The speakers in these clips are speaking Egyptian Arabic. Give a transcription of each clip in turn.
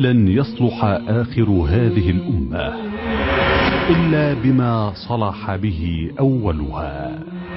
لن يصلح آخر هذه الأمة إلا بما صلح به أولها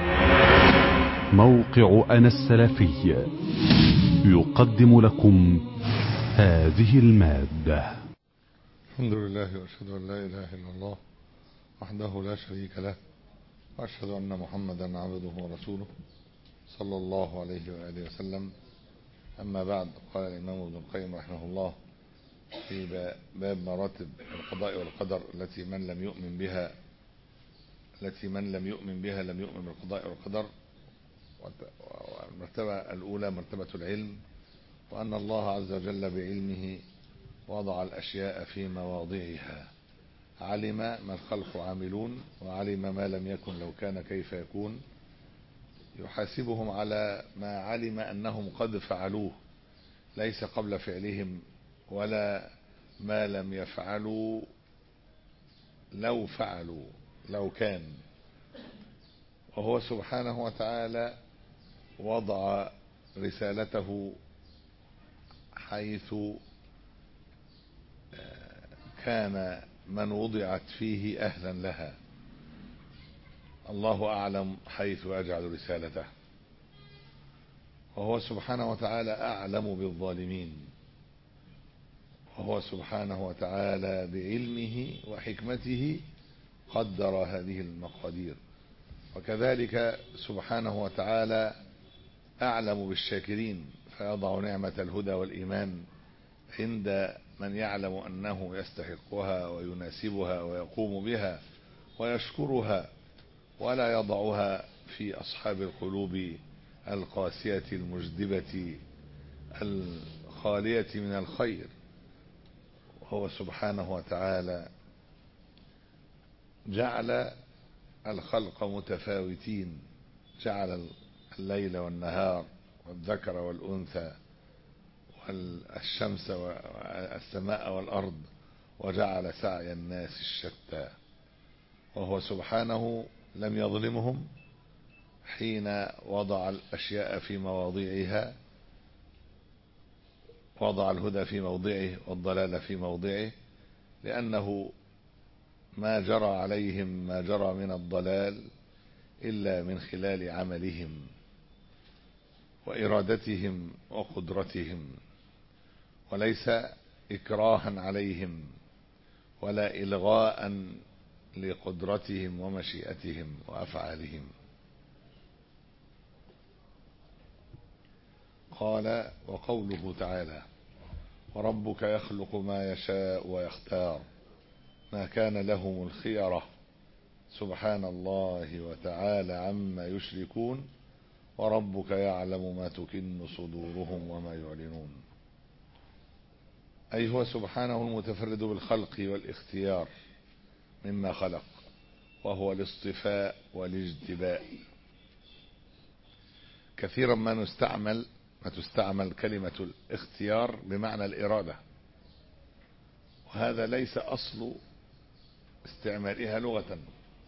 موقع أنا السلفي يقدم لكم هذه المادة الحمد لله واشهد ان لا اله الا الله وحده لا شريك له واشهد ان محمدا عبده ورسوله صلى الله عليه واله وسلم اما بعد قال الامام ابن القيم رحمه الله في باب مراتب القضاء والقدر التي من لم يؤمن بها التي من لم يؤمن بها لم يؤمن بالقضاء والقدر والمرتبة الأولى مرتبة العلم وأن الله عز وجل بعلمه وضع الأشياء في مواضعها علم ما الخلق عاملون وعلم ما لم يكن لو كان كيف يكون يحاسبهم على ما علم أنهم قد فعلوه ليس قبل فعلهم ولا ما لم يفعلوا لو فعلوا لو كان وهو سبحانه وتعالى وضع رسالته حيث كان من وضعت فيه أهلا لها الله أعلم حيث يجعل رسالته وهو سبحانه وتعالى أعلم بالظالمين وهو سبحانه وتعالى بعلمه وحكمته قدر هذه المقادير وكذلك سبحانه وتعالى أعلم بالشاكرين فيضع نعمة الهدى والإيمان عند من يعلم أنه يستحقها ويناسبها ويقوم بها ويشكرها ولا يضعها في أصحاب القلوب القاسية المجدبة الخالية من الخير وهو سبحانه وتعالى جعل الخلق متفاوتين جعل الليل والنهار والذكر والأنثى والشمس والسماء والأرض وجعل سعي الناس الشتى وهو سبحانه لم يظلمهم حين وضع الأشياء في مواضعها وضع الهدى في موضعه والضلال في موضعه لأنه ما جرى عليهم ما جرى من الضلال إلا من خلال عملهم وإرادتهم وقدرتهم وليس إكراها عليهم ولا إلغاء لقدرتهم ومشيئتهم وأفعالهم قال وقوله تعالى وربك يخلق ما يشاء ويختار ما كان لهم الخيرة سبحان الله وتعالى عما يشركون وربك يعلم ما تكن صدورهم وما يعلنون أي هو سبحانه المتفرد بالخلق والاختيار مما خلق وهو الاصطفاء والاجتباء كثيرا ما نستعمل ما تستعمل كلمة الاختيار بمعنى الإرادة وهذا ليس أصل استعمالها لغة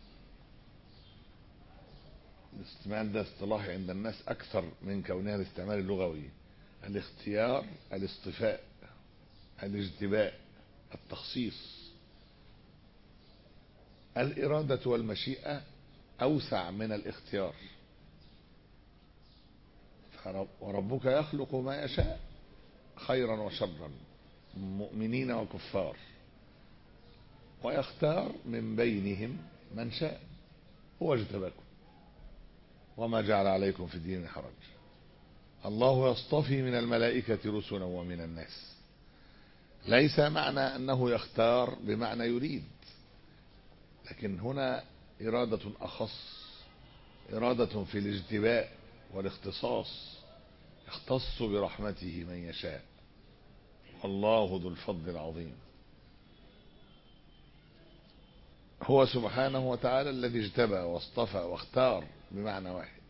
الاستعمال ده اصطلاحي عند الناس أكثر من كونها الاستعمال اللغوي الاختيار الاصطفاء الاجتباء التخصيص الإرادة والمشيئة أوسع من الاختيار وربك يخلق ما يشاء خيرا وشرا مؤمنين وكفار ويختار من بينهم من شاء هو اجتباكم وما جعل عليكم في الدين من حرج الله يصطفي من الملائكة رسلا ومن الناس ليس معنى أنه يختار بمعنى يريد لكن هنا إرادة أخص إرادة في الاجتباء والاختصاص يختص برحمته من يشاء والله ذو الفضل العظيم هو سبحانه وتعالى الذي اجتبى واصطفى واختار بمعنى واحد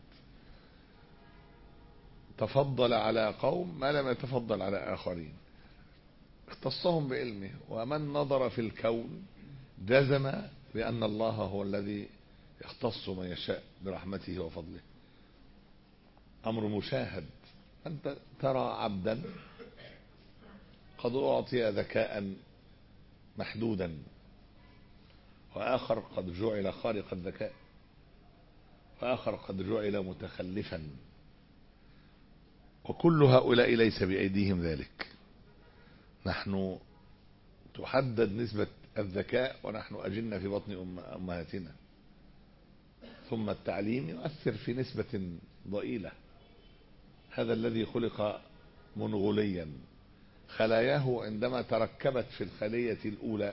تفضل على قوم ما لم يتفضل على آخرين اختصهم بعلمه ومن نظر في الكون جزم بأن الله هو الذي يختص من يشاء برحمته وفضله أمر مشاهد أنت ترى عبدا قد أعطي ذكاء محدودا وآخر قد جعل خارق الذكاء وآخر قد جعل متخلفا وكل هؤلاء ليس بأيديهم ذلك نحن تحدد نسبة الذكاء ونحن أجلنا في بطن أم أمهاتنا ثم التعليم يؤثر في نسبة ضئيلة هذا الذي خلق منغوليا خلاياه عندما تركبت في الخلية الأولى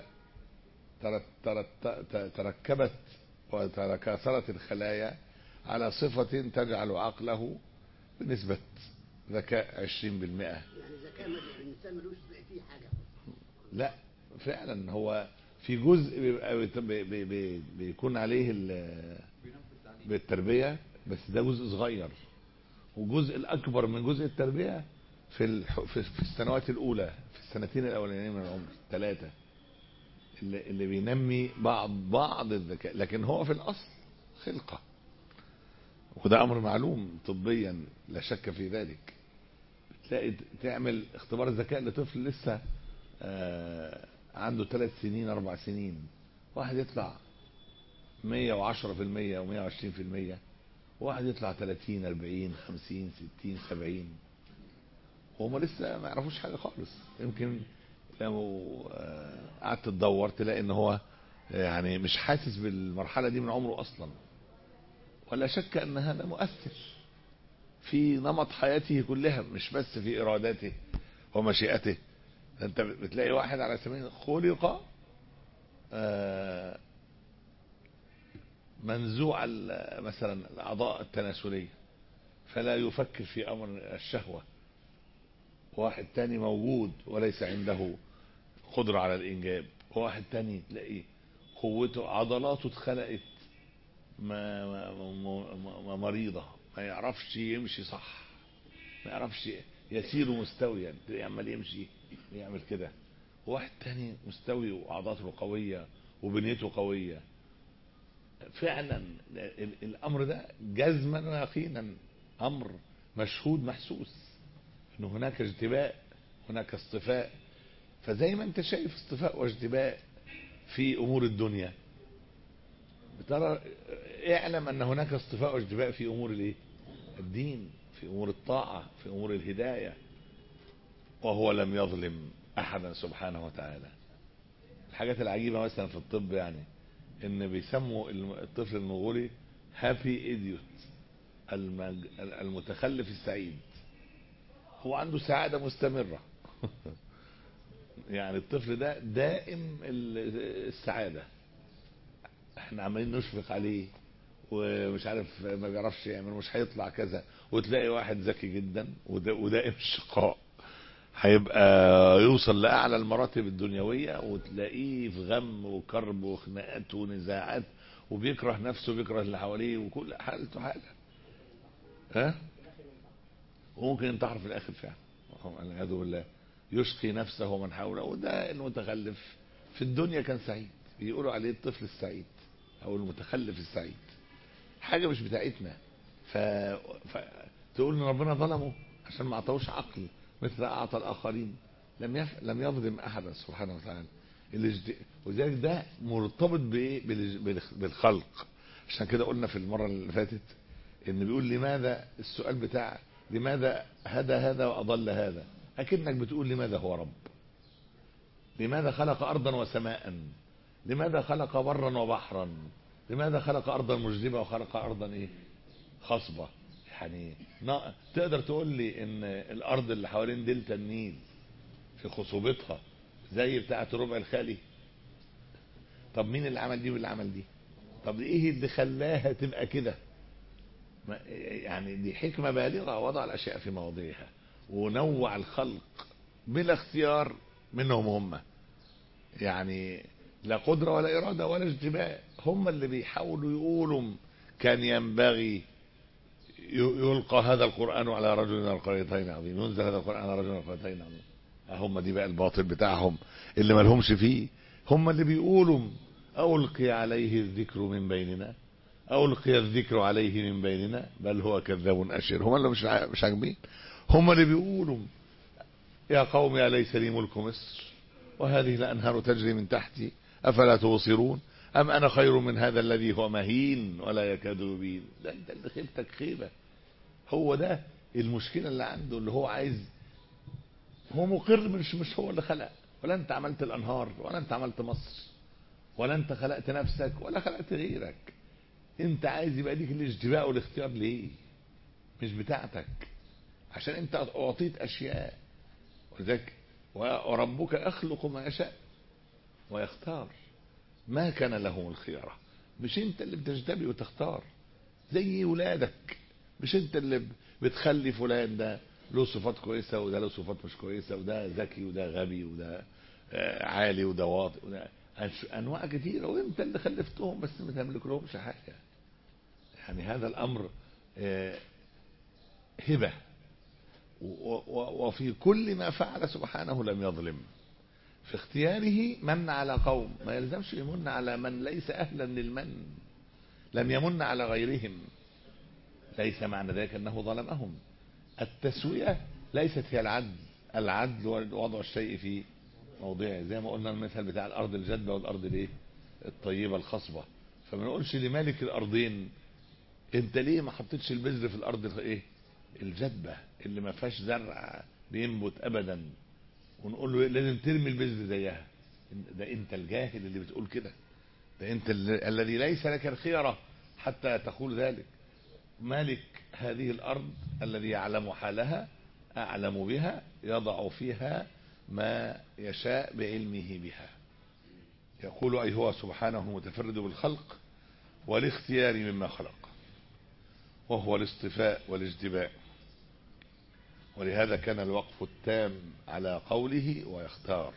تركبت وتكاثرت الخلايا على صفة تجعل عقله بنسبة ذكاء 20% يعني ذكاء الانسان ملوش فيه حاجه لا فعلا هو في جزء بيبقى بي بي بيكون عليه بالتربية بس ده جزء صغير وجزء الأكبر من جزء التربية في في السنوات الأولى في السنتين الأولانيين من العمر ثلاثة اللي, اللي بينمي بعض بعض الذكاء لكن هو في الأصل خلقة وده أمر معلوم طبيا لا شك في ذلك تلاقي تعمل اختبار الذكاء لطفل لسه آه عنده ثلاث سنين أربع سنين واحد يطلع 110% و 120% واحد يطلع 30 40 50 60 70 وهم لسه ما يعرفوش حاجة خالص يمكن لو قعدت تدور تلاقي ان هو يعني مش حاسس بالمرحلة دي من عمره اصلا ولا شك ان هذا مؤثر في نمط حياته كلها مش بس في ارادته ومشيئته انت بتلاقي واحد على سبيل خلق منزوع مثلا الاعضاء التناسليه فلا يفكر في امر الشهوه واحد تاني موجود وليس عنده قدرة على الإنجاب واحد تاني تلاقيه قوته عضلاته اتخلقت ما ما ما ما مريضة ما يعرفش يمشي صح ما يعرفش يسير مستويا تلاقيه عمال يمشي يعمل كده واحد تاني مستوي وعضلاته قوية وبنيته قوية فعلا الأمر ده جزما ويقينا أمر مشهود محسوس ان هناك اجتباء هناك اصطفاء فزي ما انت شايف اصطفاء واجتباء في امور الدنيا بترى اعلم ان هناك اصطفاء واجتباء في امور الايه الدين في امور الطاعة في امور الهداية وهو لم يظلم احدا سبحانه وتعالى الحاجات العجيبة مثلا في الطب يعني ان بيسموا الطفل المغولي هابي ايديوت المتخلف السعيد هو عنده سعادة مستمرة يعني الطفل ده دائم السعادة احنا عمالين نشفق عليه ومش عارف ما بيعرفش يعمل مش هيطلع كذا وتلاقي واحد ذكي جدا ودائم الشقاء هيبقى يوصل لأعلى المراتب الدنيوية وتلاقيه في غم وكرب وخناقات ونزاعات وبيكره نفسه وبيكره اللي حواليه وكل حالته حالة ها وممكن ينتحر في الاخر فعلا والعياذ بالله يشقي نفسه ومن حوله وده المتخلف في الدنيا كان سعيد بيقولوا عليه الطفل السعيد او المتخلف السعيد حاجه مش بتاعتنا ف... ف... تقول ان ربنا ظلمه عشان ما اعطاهوش عقل مثل اعطى الاخرين لم يف... لم يظلم احدا سبحانه وتعالى الاجد... وذلك ده مرتبط بايه بال... بالخلق عشان كده قلنا في المره اللي فاتت ان بيقول لماذا السؤال بتاع لماذا هدى هذا وأضل هذا أكنك بتقول لماذا هو رب لماذا خلق أرضا وسماء لماذا خلق برا وبحرا لماذا خلق أرضا مجدبة وخلق أرضا إيه خصبة يعني تقدر تقول لي ان الارض اللي حوالين دلتا النيل في خصوبتها زي بتاعه الربع الخالي طب مين اللي عمل دي واللي عمل دي طب ايه اللي خلاها تبقى كده يعني دي حكمة بالغة وضع الأشياء في مواضعها ونوع الخلق بلا اختيار منهم هم يعني لا قدرة ولا إرادة ولا اجتماع هم اللي بيحاولوا يقولوا كان ينبغي يلقى هذا القرآن على رجل من القريتين عظيم ينزل هذا القرآن على رجل من القريتين عظيم هم دي بقى الباطل بتاعهم اللي ما لهمش فيه هم اللي بيقولوا ألقي عليه الذكر من بيننا ألقي الذكر عليه من بيننا بل هو كذاب أشر هم اللي مش مش عاجبين هم اللي بيقولوا يا قوم يا ليس لي ملك مصر وهذه الأنهار تجري من تحتي أفلا تبصرون أم أنا خير من هذا الذي هو مهين ولا يكاد يبين ده أنت اللي خيبتك خيبة هو ده المشكلة اللي عنده اللي هو عايز هو مقر مش مش هو اللي خلق ولا أنت عملت الأنهار ولا أنت عملت مصر ولا أنت خلقت نفسك ولا خلقت غيرك أنت عايز يبقى ليك الاجتباء والاختيار ليه مش بتاعتك عشان أنت أعطيت أشياء ولذلك وربك يخلق ما يشاء ويختار ما كان لهم الخيارة مش انت اللي بتجتبي وتختار زي ولادك مش انت اللي بتخلي فلان ده له صفات كويسة وده له صفات مش كويسة وده ذكي وده غبي وده آه، عالي وده واطي وده أنش- انواع كتيرة وانت اللي خلفتهم بس ما تملك لهمش حاجة يعني هذا الامر آه، هبة و- و- وفي كل ما فعل سبحانه لم يظلم في اختياره من على قوم ما يلزمش يمن على من ليس أهلا للمن لم يمن على غيرهم ليس معنى ذلك أنه ظلمهم التسوية ليست هي العدل العدل وضع الشيء في موضعه زي ما قلنا المثل بتاع الأرض الجدبة والأرض الايه الطيبة الخصبة فما نقولش لمالك الأرضين انت ليه ما حطيتش البذر في الأرض الايه الجدبة اللي ما فيهاش زرع بينبت أبدا ونقول له لازم ترمي البذر زيها ده انت الجاهل اللي بتقول كده ده انت ال- الذي ليس لك الخيرة حتى تقول ذلك مالك هذه الأرض الذي يعلم حالها أعلم بها يضع فيها ما يشاء بعلمه بها يقول أي هو سبحانه المتفرد بالخلق والاختيار مما خلق وهو الاصطفاء والاجتباء ولهذا كان الوقف التام على قوله ويختار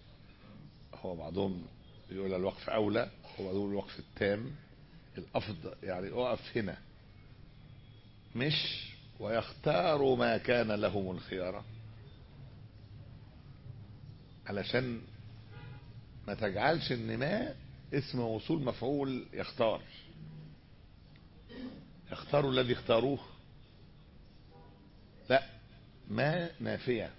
هو بعضهم يقول الوقف أولى هو يقول الوقف التام الأفضل يعني أقف هنا مش ويختار ما كان لهم الخيارة علشان ما تجعلش ان ما اسم موصول مفعول يختار يختاروا الذي اختاروه لا ما نافية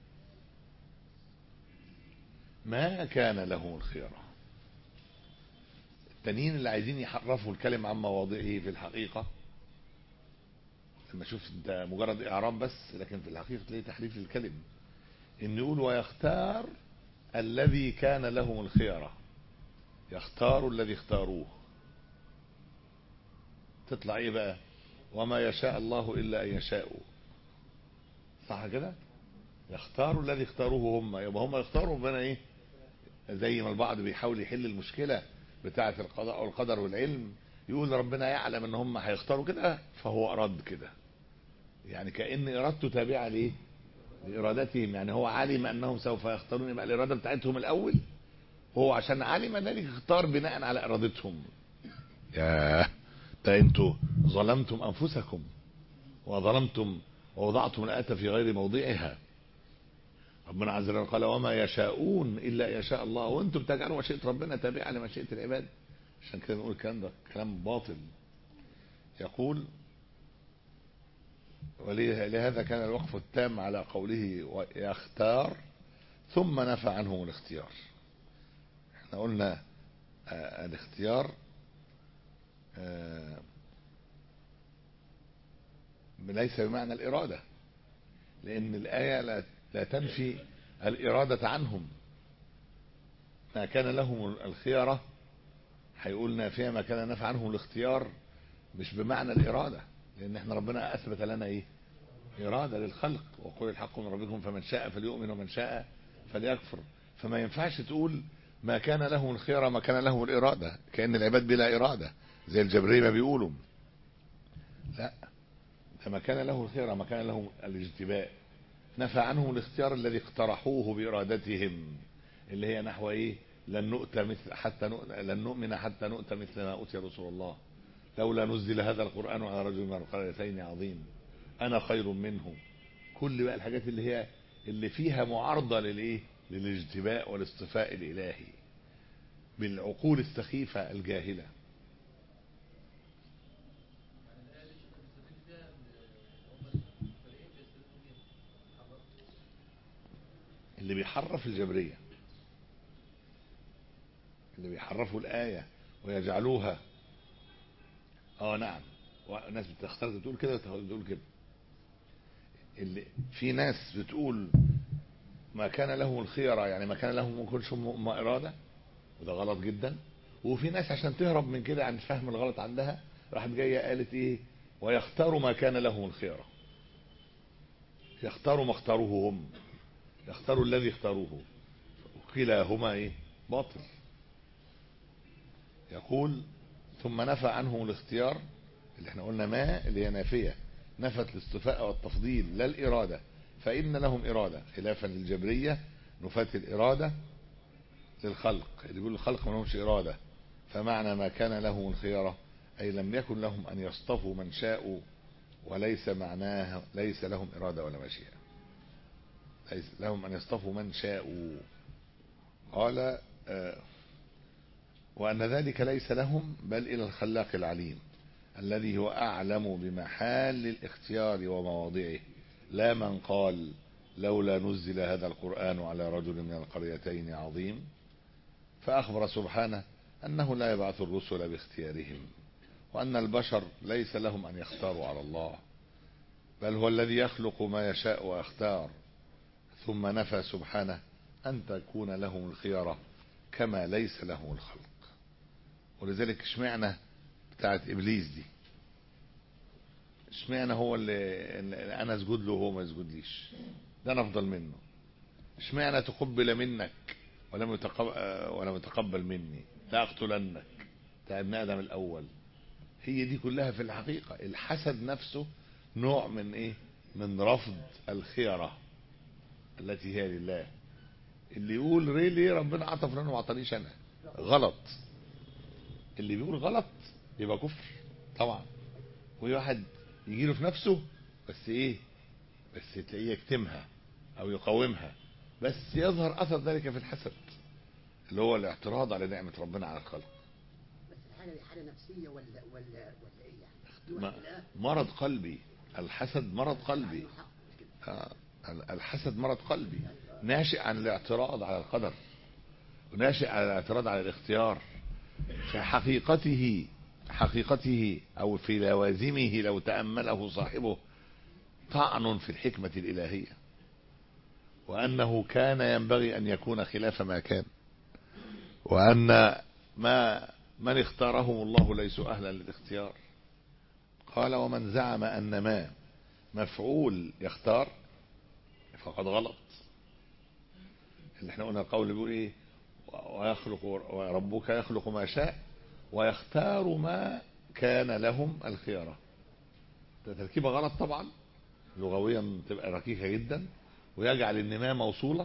ما كان له الخيارة التانيين اللي عايزين يحرفوا الكلمة عن مواضعه في الحقيقة لما شوف انت مجرد اعراب بس لكن في الحقيقة تلاقي تحريف للكلم ان يقول ويختار الذي كان لهم الخيارة يختار الذي اختاروه تطلع ايه بقى وما يشاء الله الا ان يشاءوا صح كده يختاروا الذي اختاروه هم يبقى هم يختاروا ربنا ايه زي ما البعض بيحاول يحل المشكلة بتاعة القضاء والقدر والعلم يقول ربنا يعلم ان هم هيختاروا كده فهو اراد كده يعني كأن ارادته تابعة ليه لارادتهم يعني هو علم انهم سوف يختارون يبقى الاراده بتاعتهم الاول وهو عشان علم ذلك اختار بناء على ارادتهم يا ده انتوا ظلمتم انفسكم وظلمتم ووضعتم الآية في غير موضعها ربنا عز وجل قال وما يشاءون إلا يشاء الله وانتم تجعلوا مشيئة ربنا تابعة لمشيئة العباد عشان كده نقول الكلام ده كلام باطل يقول ولهذا كان الوقف التام على قوله يختار ثم نفى عنهم الاختيار احنا قلنا آه الاختيار آه ليس بمعنى الإرادة لأن الآية لا, لا تنفي الإرادة عنهم ما كان لهم الخيارة هيقول نافية ما كان نفع عنهم الاختيار مش بمعنى الإرادة لأن احنا ربنا أثبت لنا إيه إرادة للخلق وقل الحق من ربكم فمن شاء فليؤمن ومن شاء فليكفر فما ينفعش تقول ما كان لهم الخيرة ما كان لهم الإرادة كأن العباد بلا إرادة زي الجبرية ما بيقولوا لا فما كان له الخيرة ما كان له الاجتباء نفى عنهم الاختيار الذي اقترحوه بإرادتهم اللي هي نحو ايه لن نؤتى مثل حتى نؤتى لن نؤمن حتى نؤتى مثل ما أوتي رسول الله لولا نزل هذا القرآن على رجل من القريتين عظيم أنا خير منه كل بقى الحاجات اللي هي اللي فيها معارضة للايه للاجتباء والاصطفاء الإلهي بالعقول السخيفة الجاهلة اللي بيحرف الجبرية اللي بيحرفوا الآية ويجعلوها اه نعم وناس بتختار بتقول كده بتقول كده اللي في ناس بتقول ما كان لهم الخيرة يعني ما كان لهم ما يكونش هم إرادة وده غلط جدا وفي ناس عشان تهرب من كده عن فهم الغلط عندها راحت جاية قالت ايه ويختاروا ما كان لهم الخيرة يختاروا ما اختاروه هم يختاروا الذي اختاروه كلاهما ايه باطل يقول ثم نفى عنهم الاختيار اللي احنا قلنا ما اللي هي نافية نفت الاصطفاء والتفضيل لا الإرادة فإن لهم إرادة خلافا للجبرية نفت الإرادة للخلق اللي بيقول الخلق ما لهمش إرادة فمعنى ما كان لهم الخيارة أي لم يكن لهم أن يصطفوا من شاءوا وليس معناه ليس لهم إرادة ولا مشيئة ليس لهم أن يصطفوا من شاءوا قال آه وأن ذلك ليس لهم بل إلى الخلاق العليم الذي هو أعلم بمحال الاختيار ومواضعه لا من قال لولا نزل هذا القرآن على رجل من القريتين عظيم فأخبر سبحانه أنه لا يبعث الرسل باختيارهم وأن البشر ليس لهم أن يختاروا على الله بل هو الذي يخلق ما يشاء ويختار ثم نفى سبحانه أن تكون لهم الخيارة كما ليس لهم الخلق ولذلك اشمعنى بتاعت إبليس دي اشمعنى هو اللي, اللي أنا اسجد له وهو ما يسجدليش ده أنا أفضل منه اشمعنى تقبل منك ولم يتقبل, ولم يتقبل مني لا أقتلنك بتاع ابن آدم الأول هي دي كلها في الحقيقة الحسد نفسه نوع من ايه من رفض الخيرة التي هي لله اللي يقول ليه ليه ربنا عطى فلان وما عطانيش انا غلط اللي بيقول غلط يبقى كفر طبعا واحد يجي له في نفسه بس ايه بس تلاقيه يكتمها او يقاومها بس يظهر اثر ذلك في الحسد اللي هو الاعتراض على نعمة ربنا على الخلق بس الحاله دي حاله نفسيه ولا ولا ولا ايه يعني؟ دي ما- واحد لا مرض قلبي الحسد مرض قلبي عنده حق مش كده. آه، الحسد مرض قلبي ناشئ عن الاعتراض على القدر وناشئ عن الاعتراض على الاختيار في حقيقته حقيقته او في لوازمه لو تأمله صاحبه طعن في الحكمة الإلهية وأنه كان ينبغي أن يكون خلاف ما كان وأن ما من اختارهم الله ليسوا أهلا للاختيار قال ومن زعم أن ما مفعول يختار فقد غلط اللي احنا قلنا القول بيقول ايه ويخلق وربك يخلق ما شاء ويختار ما كان لهم الخيارة ده تركيبة غلط طبعا لغويا تبقى ركيكة جدا ويجعل ان ما موصولة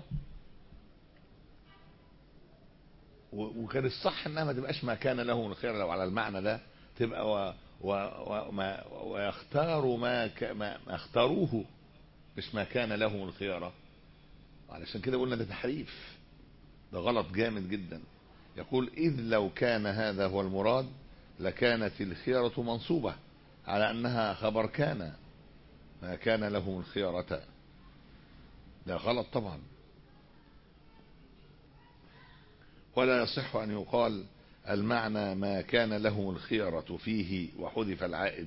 و- وكان الصح انها ما تبقاش ما كان لهم الخيار لو على المعنى ده تبقى و و وما ويختاروا ما, ك ما, ما اختاروه مش ما كان لهم الخيارة علشان كده قلنا ده تحريف ده غلط جامد جدا يقول إذ لو كان هذا هو المراد لكانت الخيرة منصوبة على أنها خبر كان ما كان لهم الخيرة ده غلط طبعا ولا يصح أن يقال المعنى ما كان لهم الخيرة فيه وحذف العائد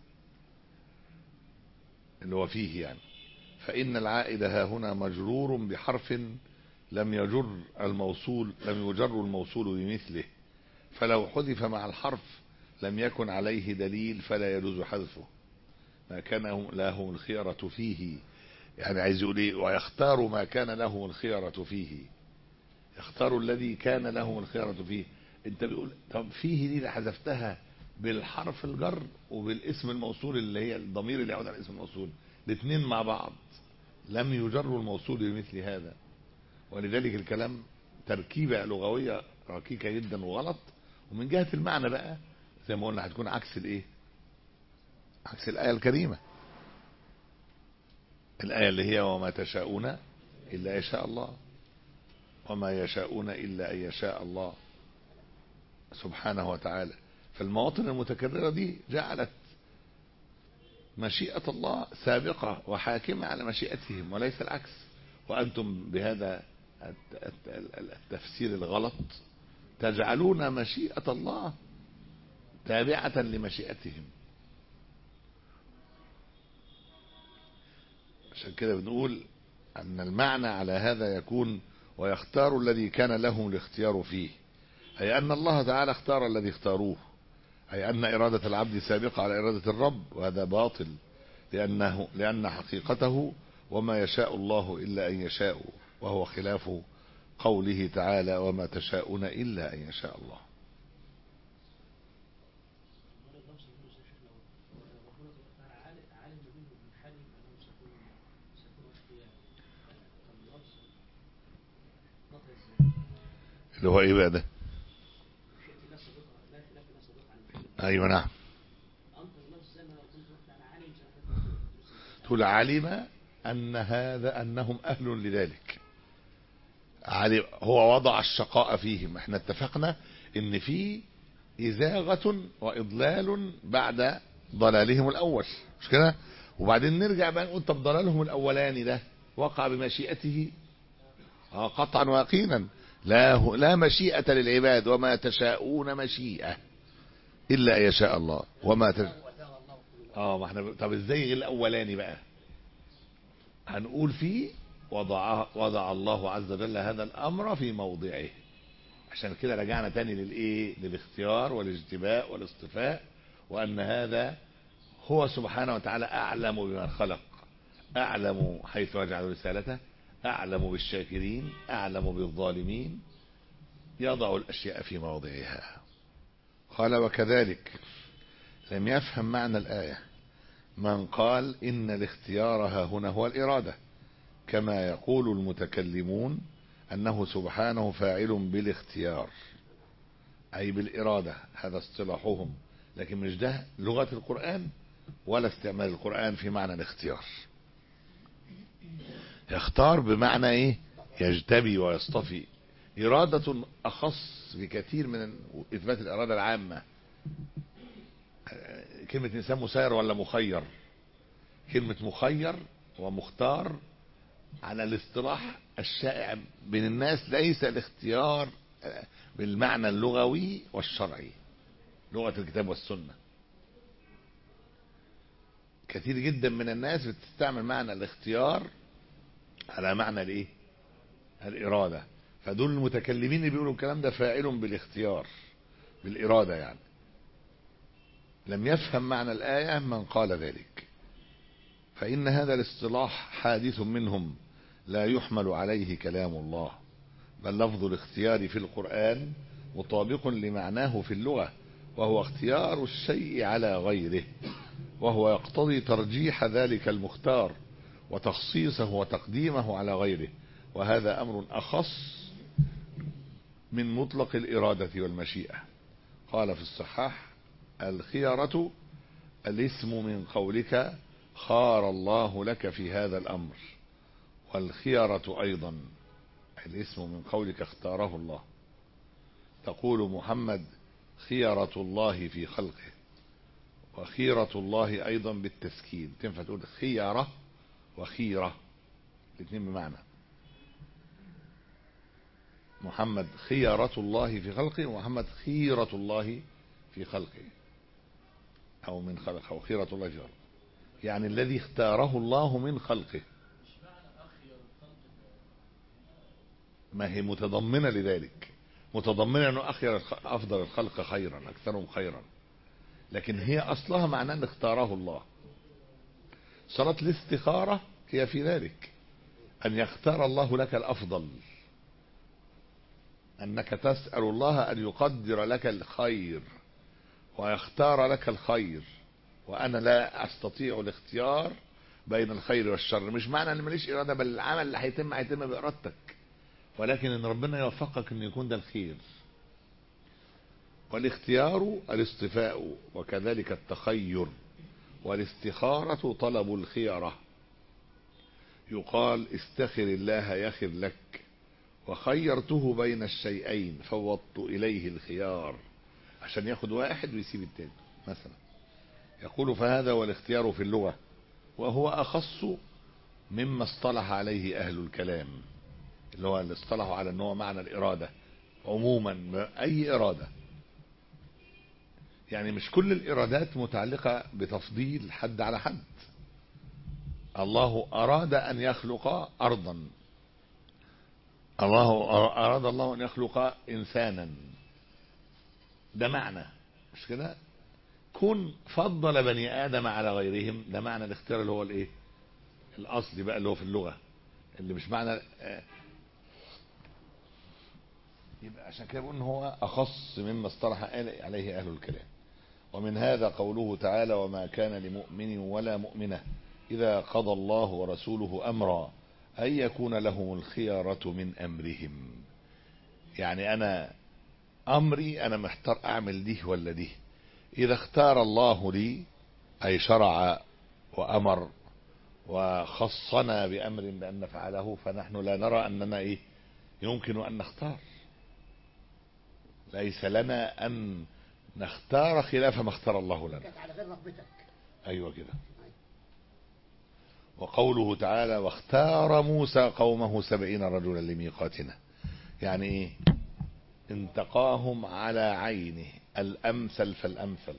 اللي هو فيه يعني فإن العائد ها هنا مجرور بحرف لم يجر الموصول لم يجر الموصول بمثله فلو حذف مع الحرف لم يكن عليه دليل فلا يجوز حذفه ما كان لهم الخيرة فيه يعني عايز يقول ايه ويختار ما كان لهم الخيرة فيه يختار الذي كان لهم الخيرة فيه انت بيقول طب فيه دي اللي حذفتها بالحرف الجر وبالاسم الموصول اللي هي الضمير اللي يعود على الاسم الموصول الاثنين مع بعض لم يجر الموصول بمثل هذا ولذلك الكلام تركيبة لغوية ركيكة جدا وغلط ومن جهة المعنى بقى زي ما قلنا هتكون عكس الايه عكس الآية الكريمة الآية اللي هي وما تشاءون إلا يشاء الله وما يشاءون إلا أن يشاء الله سبحانه وتعالى فالمواطن المتكررة دي جعلت مشيئة الله سابقة وحاكمة على مشيئتهم وليس العكس وأنتم بهذا الت- الت- التفسير الغلط تجعلون مشيئة الله تابعة لمشيئتهم عشان كده بنقول أن المعنى على هذا يكون ويختار الذي كان لهم الاختيار فيه أي أن الله تعالى اختار الذي اختاروه أي أن إرادة العبد سابقة على إرادة الرب وهذا باطل لأنه لأن حقيقته وما يشاء الله إلا أن يشاء وهو خلاف قوله تعالى وما تشاءون إلا أن يشاء الله اللي هو ايه بقى ده ايوه نعم تقول علم ان هذا انهم اهل لذلك علم هو وضع الشقاء فيهم احنا اتفقنا ان في ازاغة واضلال بعد ضلالهم الاول مش كده وبعدين نرجع بقى نقول طب ضلالهم الاولاني ده وقع بمشيئته اه قطعا ويقينا لا لا مشيئة للعباد وما تشاءون مشيئة إلا أن يشاء الله وما تش... اه ما احنا طب ازاي غير الاولاني بقى هنقول فيه وضع وضع الله عز وجل هذا الامر في موضعه عشان كده رجعنا تاني للايه للاختيار والاجتباء والاصطفاء وان هذا هو سبحانه وتعالى اعلم بمن خلق اعلم حيث يجعل رسالته اعلم بالشاكرين اعلم بالظالمين يضع الاشياء في موضعها قال وكذلك لم يفهم معنى الآية من قال إن الاختيار ها هنا هو الإرادة كما يقول المتكلمون أنه سبحانه فاعل بالاختيار أي بالإرادة هذا اصطلاحهم لكن مش ده لغة القرآن ولا استعمال القرآن في معنى الاختيار يختار بمعنى ايه يجتبي ويصطفي إرادة أخص بكثير من إثبات الإرادة العامة كلمة إنسان مسير ولا مخير كلمة مخير ومختار على الاصطلاح الشائع بين الناس ليس الاختيار بالمعنى اللغوي والشرعي لغة الكتاب والسنة كثير جدا من الناس بتستعمل معنى الاختيار على معنى الايه الإرادة فدول المتكلمين اللي بيقولوا الكلام ده فاعل بالاختيار بالإرادة يعني لم يفهم معنى الآية من قال ذلك فإن هذا الاصطلاح حادث منهم لا يحمل عليه كلام الله بل لفظ الاختيار في القرآن مطابق لمعناه في اللغة وهو اختيار الشيء على غيره وهو يقتضي ترجيح ذلك المختار وتخصيصه وتقديمه على غيره وهذا أمر أخص من مطلق الإرادة والمشيئة قال في الصحاح الخيرة الاسم من قولك خار الله لك في هذا الأمر والخيرة أيضا الاسم من قولك اختاره الله تقول محمد خيرة الله في خلقه وخيرة الله أيضا بالتسكين تنفع تقول خيرة وخيرة الاثنين بمعنى محمد خيرة الله في خلقه ومحمد خيرة الله في خلقه أو من خلقه أو خيرة الله في خلقه يعني الذي اختاره الله من خلقه ما هي متضمنة لذلك متضمنة أنه أخير أفضل الخلق خيرا أكثرهم خيرا لكن هي أصلها معناه أن اختاره الله صلاة الاستخارة هي في ذلك أن يختار الله لك الأفضل أنك تسأل الله أن يقدر لك الخير ويختار لك الخير وأنا لا أستطيع الاختيار بين الخير والشر مش معنى أن ماليش إرادة بل العمل اللي هيتم هيتم بإرادتك ولكن أن ربنا يوفقك أن يكون ده الخير والاختيار الاصطفاء وكذلك التخير والاستخارة طلب الخيرة يقال استخر الله يخر لك وخيرته بين الشيئين فوضت إليه الخيار عشان ياخد واحد ويسيب التاني مثلا يقول فهذا والاختيار في اللغة وهو أخص مما اصطلح عليه أهل الكلام اللي هو اللي اصطلحوا على أنه معنى الإرادة عموما أي إرادة يعني مش كل الإرادات متعلقة بتفضيل حد على حد الله أراد أن يخلق أرضا الله أراد الله أن يخلق إنسانا ده معنى مش كده كون فضل بني آدم على غيرهم ده معنى الاختيار اللي هو الايه الأصلي بقى اللي هو في اللغة اللي مش معنى آه، يبقى عشان كده بقول ان هو أخص مما اصطلح عليه أهل الكلام ومن هذا قوله تعالى وما كان لمؤمن ولا مؤمنة إذا قضى الله ورسوله أمرا أن يكون لهم الخيارة من أمرهم يعني أنا أمري أنا محتار أعمل دي ولا دي إذا اختار الله لي أي شرع وأمر وخصنا بأمر بأن نفعله فنحن لا نرى أننا إيه يمكن أن نختار ليس لنا أن نختار خلاف ما اختار الله لنا كانت على غير رغبتك أيوة كده وقوله تعالى واختار موسى قومه سبعين رجلا لميقاتنا يعني ايه انتقاهم على عينه الأمثل فالأمثل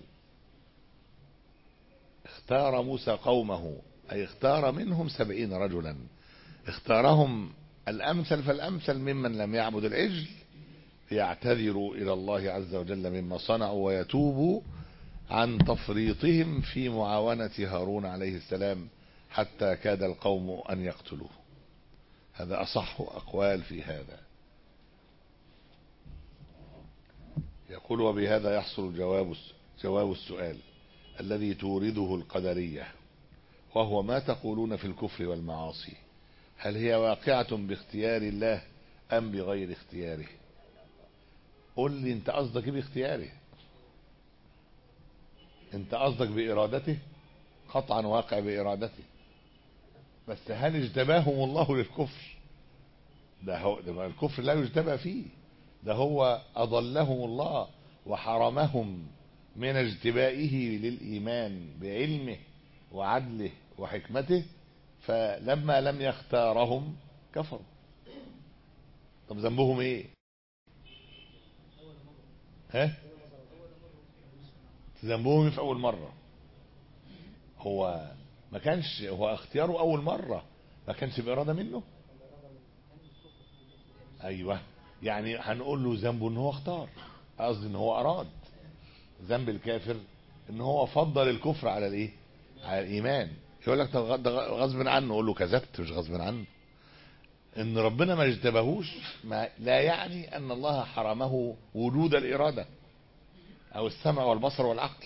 اختار موسى قومه أي اختار منهم سبعين رجلا اختارهم الأمثل فالأمثل ممن لم يعبد العجل ليعتذروا إلى الله عز وجل مما صنعوا ويتوبوا عن تفريطهم في معاونة هارون عليه السلام حتى كاد القوم أن يقتلوه هذا أصح أقوال في هذا يقول وبهذا يحصل جواب جواب السؤال الذي تورده القدرية وهو ما تقولون في الكفر والمعاصي هل هي واقعة باختيار الله أم بغير اختياره قل لي انت قصدك ايه باختياره انت قصدك بإرادته قطعا واقع بإرادته بس هل اجتباهم الله للكفر ده هو ده ما الكفر لا يجتبى فيه ده هو أضلهم الله وحرمهم من اجتبائه للإيمان بعلمه وعدله وحكمته فلما لم يختارهم كفروا طب ذنبهم ايه ها ذنبهم في اول مرة هو ما كانش هو اختياره اول مرة ما كانش بإرادة منه ايوه يعني هنقول له ذنبه ان هو اختار قصدي ان هو اراد ذنب الكافر ان هو فضل الكفر على الايه على الايمان يقول لك ده غصب عنه اقول له كذبت مش غصب عنه ان ربنا ما اجتبهوش ما لا يعني ان الله حرمه وجود الاراده او السمع والبصر والعقل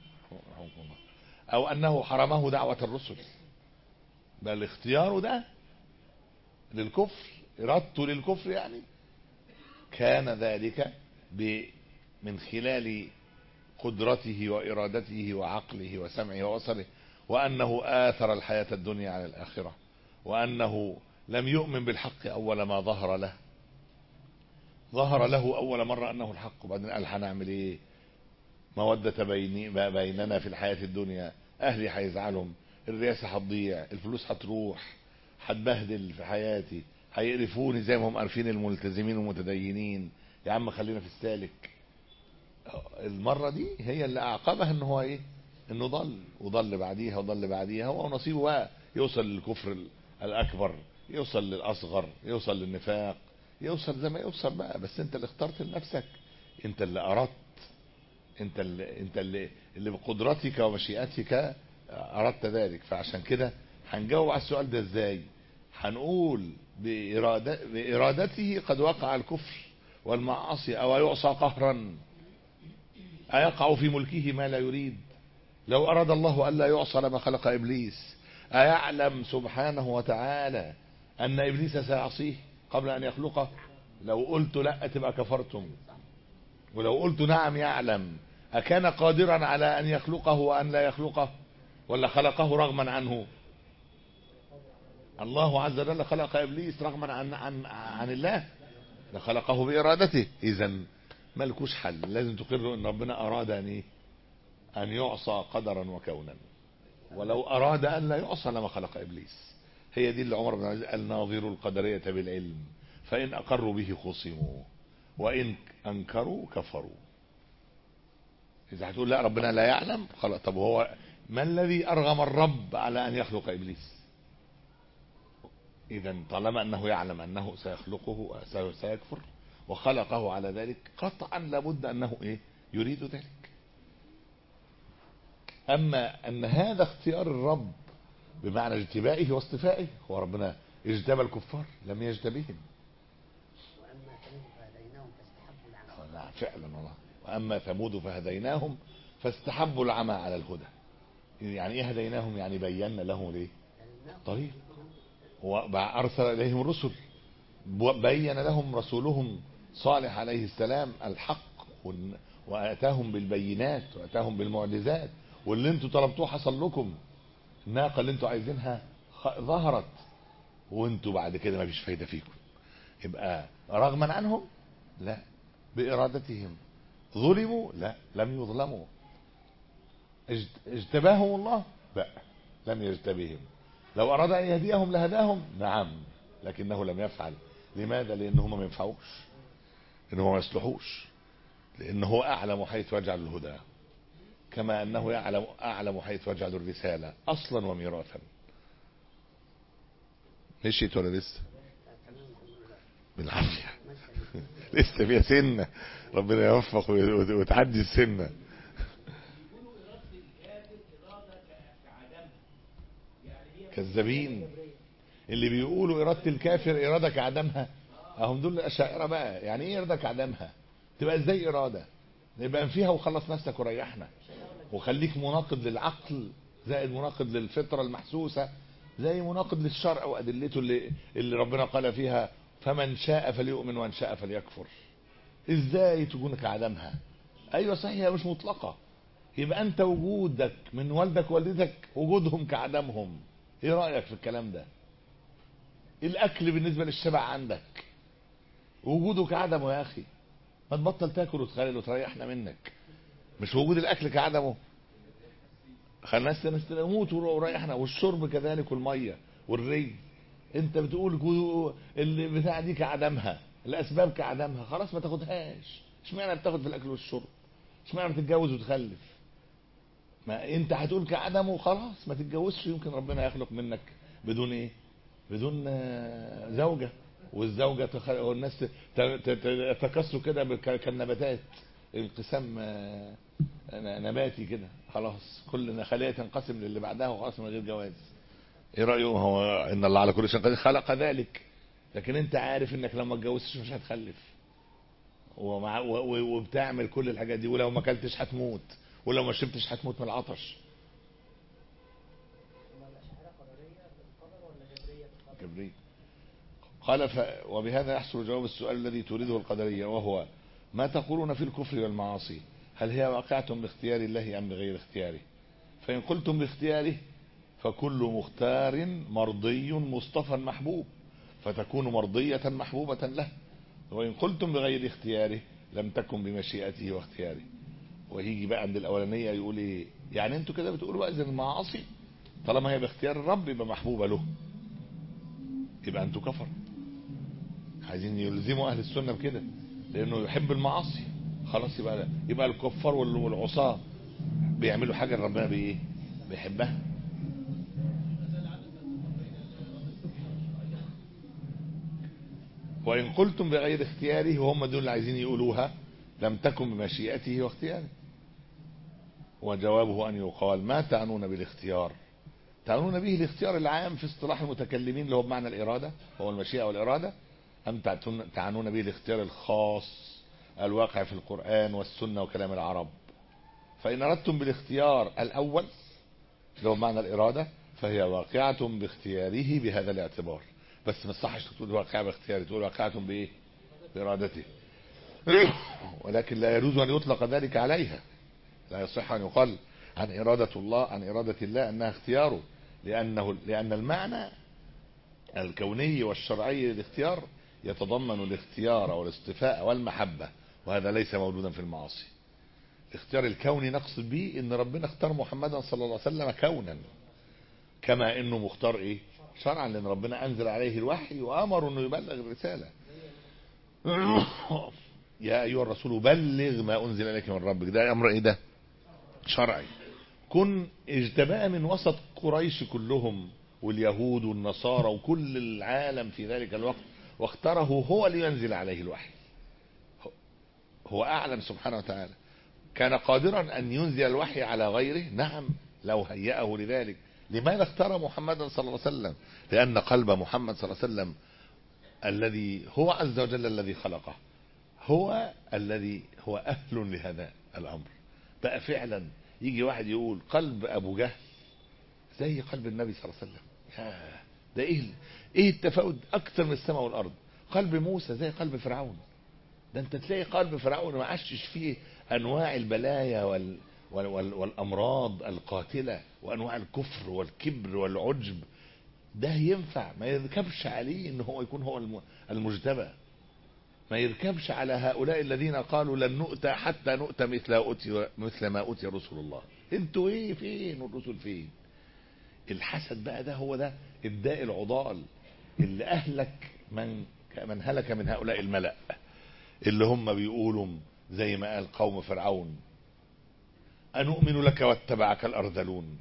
او انه حرمه دعوه الرسل بل اختياره ده للكفر ارادته للكفر يعني كان ذلك من خلال قدرته وإرادته وعقله وسمعه وبصره وأنه آثر الحياة الدنيا على الآخرة وأنه لم يؤمن بالحق أول ما ظهر له ظهر له أول مرة أنه الحق وبعدين قال هنعمل إيه مودة بيني بيننا في الحياة الدنيا أهلي هيزعلهم الرئاسة هتضيع الفلوس هتروح هتبهدل في حياتي هيقرفوني زي ما هم عارفين الملتزمين والمتدينين يا عم خلينا في السالك المرة دي هي اللي أعقبها ان هو ايه انه ضل وضل بعديها وضل بعديها هو نصيبه بقى يوصل للكفر الأكبر يوصل للأصغر يوصل للنفاق يوصل زي ما يوصل بقى بس انت اللي اخترت لنفسك انت اللي أردت انت اللي, انت اللي, اللي بقدرتك ومشيئتك أردت ذلك فعشان كده هنجاوب على السؤال ده ازاي هنقول بإرادة بإرادته قد وقع الكفر والمعاصي أو يعصى قهرا أيقع في ملكه ما لا يريد لو أراد الله ألا يعصى لما خلق إبليس أيعلم سبحانه وتعالى أن إبليس سيعصيه قبل أن يخلقه لو قلت لا تبقى كفرتم ولو قلت نعم يعلم أكان قادرا على أن يخلقه وأن لا يخلقه ولا خلقه رغما عنه الله عز وجل خلق إبليس رغما عن, عن, عن الله لخلقه بإرادته إذا ملكوش حل لازم تقروا ان ربنا اراد ان ايه ان يعصى قدرا وكونا ولو اراد ان لا يعصى لما خلق ابليس هي دي اللي عمر بن عبد قال ناظروا القدرية بالعلم فإن أقروا به خصموا وإن أنكروا كفروا إذا هتقول لا ربنا لا يعلم خلاص طب هو ما الذي أرغم الرب على أن يخلق إبليس إذا طالما أنه يعلم أنه سيخلقه سيكفر وخلقه على ذلك قطعا لابد أنه إيه يريد ذلك أما أن هذا اختيار الرب بمعنى اجتبائه واصطفائه هو ربنا اجتبى الكفار لم يجتبهم واما ثمود فهديناهم فاستحبوا العمى نعم فعلا والله واما ثمود فهديناهم فاستحبوا العمى على الهدى يعني ايه هديناهم يعني بينا لهم ليه طريق وارسل اليهم الرسل بين لهم رسولهم صالح عليه السلام الحق وال- واتاهم بالبينات واتاهم بالمعجزات واللي انتوا طلبتوه حصل لكم الناقه اللي انتوا عايزينها خ- ظهرت وانتوا بعد كده ما فيش فايده فيكم يبقى رغما عنهم لا بإرادتهم ظلموا لا لم يظلموا اجت- اجتباهم الله لا لم يجتبهم لو أراد أن يهديهم لهداهم نعم لكنه لم يفعل لماذا لأنهم ما ينفعوش لأنهم ما يصلحوش لأنه هو أعلم حيث يجعل الهدى كما أنه يعلم أعلم حيث يجعل الرسالة أصلا وميراثا مشيت ولا لسه بالعافية لسه فيها سنة ربنا يوفق وت- وتعدي السنة كذابين اللي بيقولوا إرادة الكافر إرادة كعدمها أهم دول الأشاعرة بقى يعني إيه إرادة كعدمها تبقى إزاي إرادة يبقى فيها وخلص نفسك وريحنا وخليك مناقض للعقل زائد مناقض للفطرة المحسوسة زي مناقض للشرع وأدلته اللي, اللي ربنا قال فيها فمن شاء فليؤمن ومن شاء فليكفر ازاي تكون كعدمها ايوه صحيح هي مش مطلقة يبقى انت وجودك من والدك ووالدتك وجودهم كعدمهم ايه رأيك في الكلام ده الاكل بالنسبة للشبع عندك وجوده كعدمه يا اخي ما تبطل تاكل وتخلي وتريحنا منك مش وجود الاكل كعدمه خلينا الناس تموت وريحنا والشرب كذلك والميه والري انت بتقول جو- اللي بتاع دي كعدمها الاسباب كعدمها خلاص ما تاخدهاش اشمعنى بتاخد في الاكل والشرب اشمعنى بتتجوز وتخلف ما انت هتقول كعدمه خلاص ما تتجوزش يمكن ربنا يخلق منك بدون ايه بدون آه، زوجة والزوجة تخ... والناس ت- ت- ت- يتكاثروا كده بالك- كالنباتات انقسام آه، نباتي كده خلاص كل خلية تنقسم للي بعدها وخلاص من غير جواز ايه رأيهم هو ان الله على كل شيء قدير خلق ذلك لكن انت عارف انك لو ما اتجوزتش مش هتخلف ومع و- و- وبتعمل كل الحاجات دي ولو ما اكلتش هتموت ولو ما شربتش هتموت من العطش جبريل قال ف... وبهذا يحصل جواب السؤال الذي تريده القدرية وهو ما تقولون في الكفر والمعاصي هل هي واقعة باختيار الله أم بغير اختياره فإن قلتم باختياره فكل مختار مرضي مصطفى محبوب فتكون مرضية محبوبة له وإن قلتم بغير اختياره لم تكن بمشيئته واختياره ويجي بقى عند الأولانية يقول إيه يعني أنتوا كده بتقولوا بقى إذا المعاصي طالما هي باختيار الرب يبقى محبوبة له يبقى أنتوا كفر عايزين يلزموا أهل السنة بكده لأنه يحب المعاصي خلاص يبقى يبقى الكفار وال- والعصاة بيعملوا حاجة ربنا بإيه بيحبها وإن قلتم بغير اختياره وهم دول اللي عايزين يقولوها لم تكن بمشيئته واختياره وجوابه أن يقال ما تعنون بالاختيار تعنون به الاختيار العام في اصطلاح المتكلمين اللي هو بمعنى الإرادة هو المشيئة والإرادة أم تعتون- تعنون به الاختيار الخاص الواقع في القرآن والسنة وكلام العرب فإن أردتم بالاختيار الأول اللي هو بمعنى الإرادة فهي واقعة باختياره بهذا الاعتبار بس ما يصحش تقول واقعة باختياره تقول واقعة بإيه بإرادته ولكن لا يجوز أن يطلق ذلك عليها لا يصح أن يقال عن إرادة الله عن إرادة الله أنها اختياره لأنه لأن المعنى الكوني والشرعي للاختيار يتضمن الاختيار والاصطفاء والمحبة وهذا ليس موجودا في المعاصي الاختيار الكوني نقصد به ان ربنا اختار محمدا صلى الله عليه وسلم كونا كما انه مختار ايه شرعا لان ربنا انزل عليه الوحي وامره انه يبلغ الرساله يا ايها الرسول بلغ ما انزل اليك من ربك ده امر ايه ده شرعي كن اجتباه من وسط قريش كلهم واليهود والنصارى وكل العالم في ذلك الوقت واختاره هو لينزل عليه الوحي هو اعلم سبحانه وتعالى كان قادرا ان ينزل الوحي على غيره نعم لو هيأه لذلك لماذا اختار محمدا صلى الله عليه وسلم لان قلب محمد صلى الله عليه وسلم الذي هو عز وجل الذي خلقه هو الذي هو اهل لهذا الامر بقى فعلا يجي واحد يقول قلب ابو جهل زي قلب النبي صلى الله عليه وسلم ياه، ده ايه ايه التفاوت اكثر من السماء والارض قلب موسى زي قلب فرعون ده انت تلاقي قلب فرعون ما عاشش فيه انواع البلايا وال وال وال والامراض القاتله وانواع الكفر والكبر والعجب ده ينفع ما يركبش عليه ان هو يكون هو الم- المجتبى ما يركبش على هؤلاء الذين قالوا لن نؤتى حتى نؤتى مثل أوتي مثل ما اوتي رسل الله انتوا ايه فين والرسل فين الحسد بقى ده هو ده الداء العضال اللي اهلك من من هلك من هؤلاء الملأ اللي هم بيقولوا زي ما قال قوم فرعون أنؤمن لك واتبعك الأرذلون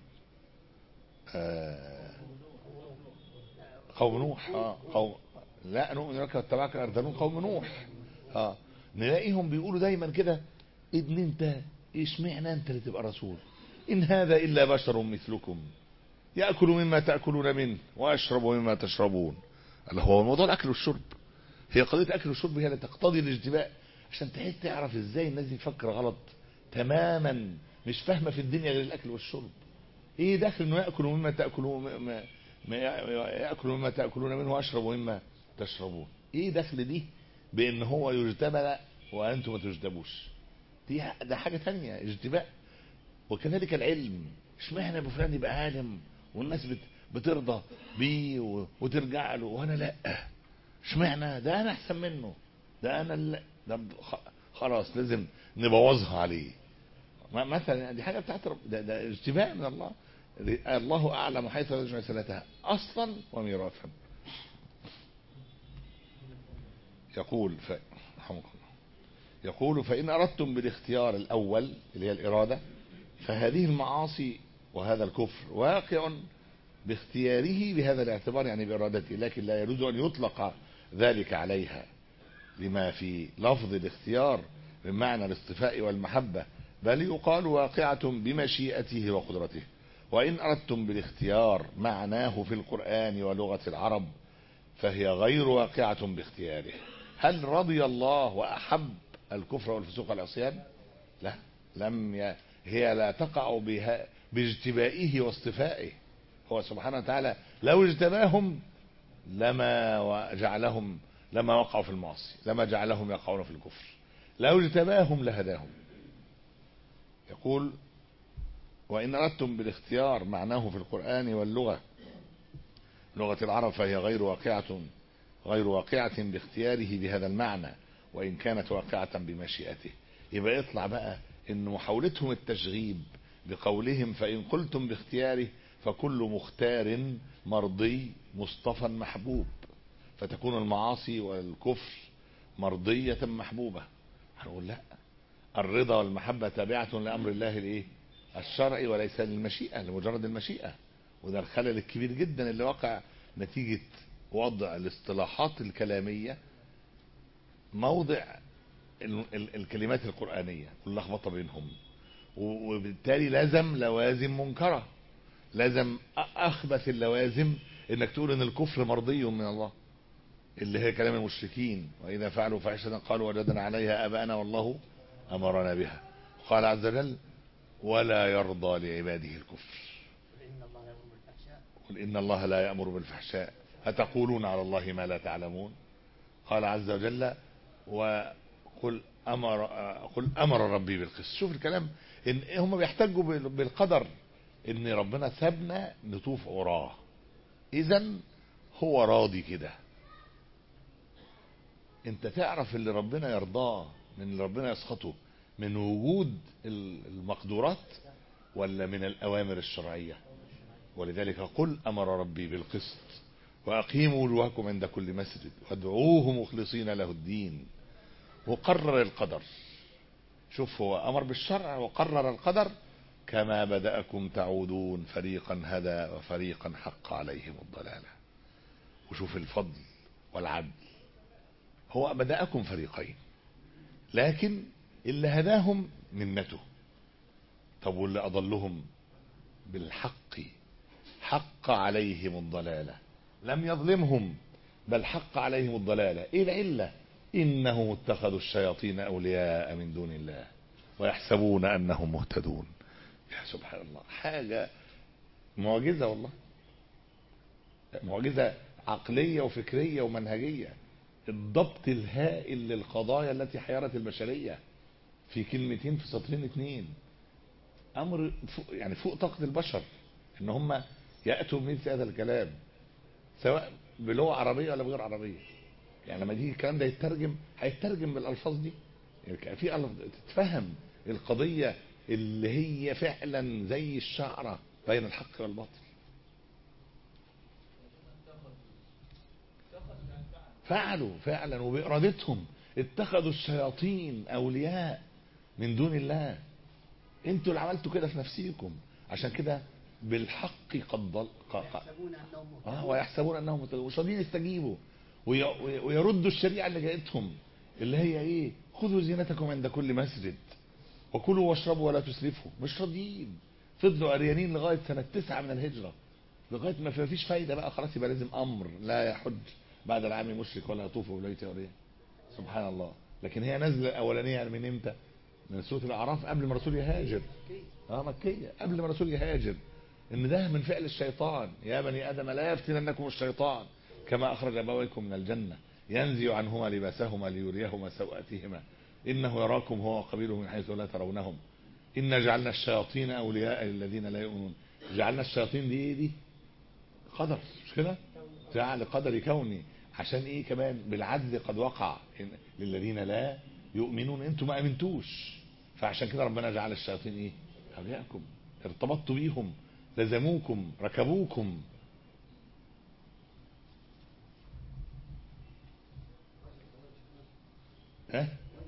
آه قوم نوح آه قوم لا نؤمن لك واتبعك الأرذلون قوم نوح آه نلاقيهم بيقولوا دايما كده ابن انت اشمعنى انت اللي تبقى رسول ان هذا الا بشر مثلكم ياكل مما تاكلون منه ويشرب مما تشربون اللي هو موضوع الاكل والشرب هي قضيه الاكل والشرب هي اللي تقتضي الاجتباء عشان تحس تعرف ازاي الناس دي بتفكر غلط تماما مش فاهمه في الدنيا غير الاكل والشرب ايه داخل انه ياكل مما تاكلون ما ما ياكل مما تاكلون منه ويشرب مما تشربون ايه دخل دي بان هو يجتبى وانتم ما تجتبوش دي ده حاجه تانية اجتباء وكذلك العلم اشمعنى ابو فلان يبقى عالم والناس بت بترضى بيه و- وترجع له وانا لا اشمعنى ده انا احسن منه ده انا لا ده خ- خلاص لازم نبوظها عليه ما- مثلا دي حاجه بتاعت رب ده, ده اجتباء من الله الله اعلم حيث يجمع رسالتها اصلا وميراثا يقول ف... رحمك الله يقول فإن أردتم بالاختيار الأول اللي هي الإرادة فهذه المعاصي وهذا الكفر واقع باختياره بهذا الاعتبار يعني بإرادته لكن لا يجوز أن يطلق ذلك عليها لما في لفظ الاختيار من معنى الاصطفاء والمحبة بل يقال واقعة بمشيئته وقدرته وإن أردتم بالاختيار معناه في القرآن ولغة العرب فهي غير واقعة باختياره هل رضي الله وأحب الكفر والفسوق والعصيان لا لم ي... هي لا تقع بها باجتبائه واصطفائه هو سبحانه وتعالى لو اجتباهم لما جعلهم لما وقعوا في المعصية لما جعلهم يقعون في الكفر لو اجتباهم لهداهم يقول وإن أردتم بالاختيار معناه في القرآن واللغة لغة العرب فهي غير واقعة غير واقعة باختياره بهذا المعنى وإن كانت واقعة بمشيئته يبقى يطلع بقى إن محاولتهم التشغيب بقولهم فإن قلتم باختياره فكل مختار مرضي مصطفى محبوب فتكون المعاصي والكفر مرضية محبوبة هنقول لا الرضا والمحبة تابعة لأمر الله الإيه الشرعي وليس للمشيئة لمجرد المشيئة وده الخلل الكبير جدا اللي وقع نتيجة وضع الاصطلاحات الكلامية موضع ال ال الكلمات القرآنية واللخبطة بينهم و- وبالتالي لازم لوازم منكرة لازم أ- أخبث اللوازم انك تقول ان الكفر مرضي من الله اللي هي كلام المشركين واذا فعلوا فاحشة قالوا وجدنا عليها اباءنا والله امرنا بها قال عز وجل ولا يرضى لعباده الكفر إن الله يأمر بالفحشاء قل إن الله لا يأمر بالفحشاء أتقولون على الله ما لا تعلمون قال عز وجل وقل أمر قل أمر ربي بالقسط شوف الكلام إن هم بيحتجوا بال- بالقدر إن ربنا سابنا نطوف وراه إذا هو راضي كده أنت تعرف اللي ربنا يرضاه من اللي ربنا يسخطه من وجود ال- المقدورات ولا من الأوامر الشرعية ولذلك قل أمر ربي بالقسط وأقيموا وجوهكم عند كل مسجد وادعوه مخلصين له الدين وقرر القدر شوف هو أمر بالشرع وقرر القدر كما بدأكم تعودون فريقا هدى وفريقا حق عليهم الضلالة وشوف الفضل والعدل هو بدأكم فريقين لكن اللي هداهم منته طب واللي أضلهم بالحق حق عليهم الضلالة لم يظلمهم بل حق عليهم الضلالة ايه العلة انهم اتخذوا الشياطين اولياء من دون الله ويحسبون انهم مهتدون يا سبحان الله حاجة معجزة والله معجزة عقلية وفكرية ومنهجية الضبط الهائل للقضايا التي حيرت البشرية في كلمتين في سطرين اتنين امر فوق يعني فوق طاقة البشر ان هم يأتوا بمثل هذا الكلام سواء بلغة عربية ولا بغير عربية يعني لما يجي الكلام ده يترجم هيترجم بالالفاظ دي يعني في ألف- تتفهم القضية اللي هي فعلا زي الشعرة بين الحق والباطل فعلوا فعلا وبإرادتهم اتخذوا الشياطين أولياء من دون الله انتوا اللي عملتوا كده في نفسيكم عشان كده بالحق قد ضل ق- ق- يحسبون انهم اه مهتدون ويحسبون انهم مهتدون مش راضيين يستجيبوا وي- وي- ويردوا الشريعه اللي جاءتهم اللي هي ايه خذوا زينتكم عند كل مسجد وكلوا واشربوا ولا تسرفوا مش راضيين فضلوا عريانين لغايه سنه تسعة من الهجره لغايه ما في- فيش فايده بقى خلاص يبقى لازم امر لا يحج بعد العام مشرك ولا يطوف ببيت وريه سبحان الله لكن هي نزله الاولانيه يعني من امتى؟ من سوره الاعراف قبل ما الرسول يهاجر اه مكيه قبل ما الرسول يهاجر ان ده من فعل الشيطان يا بني ادم لا يفتننكم الشيطان كما اخرج ابويكم من الجنه ينزع عنهما لباسهما ليريهما سوءاتهما انه يراكم هو وقبيله من حيث لا ترونهم انا جعلنا الشياطين اولياء للذين لا يؤمنون جعلنا الشياطين دي ايه دي قدر مش كده جعل قدر كوني عشان ايه كمان بالعدل قد وقع إن- للذين لا يؤمنون انتم ما امنتوش فعشان كده ربنا جعل الشياطين ايه اولياءكم ارتبطتوا بيهم لزموكم ركبوكم ها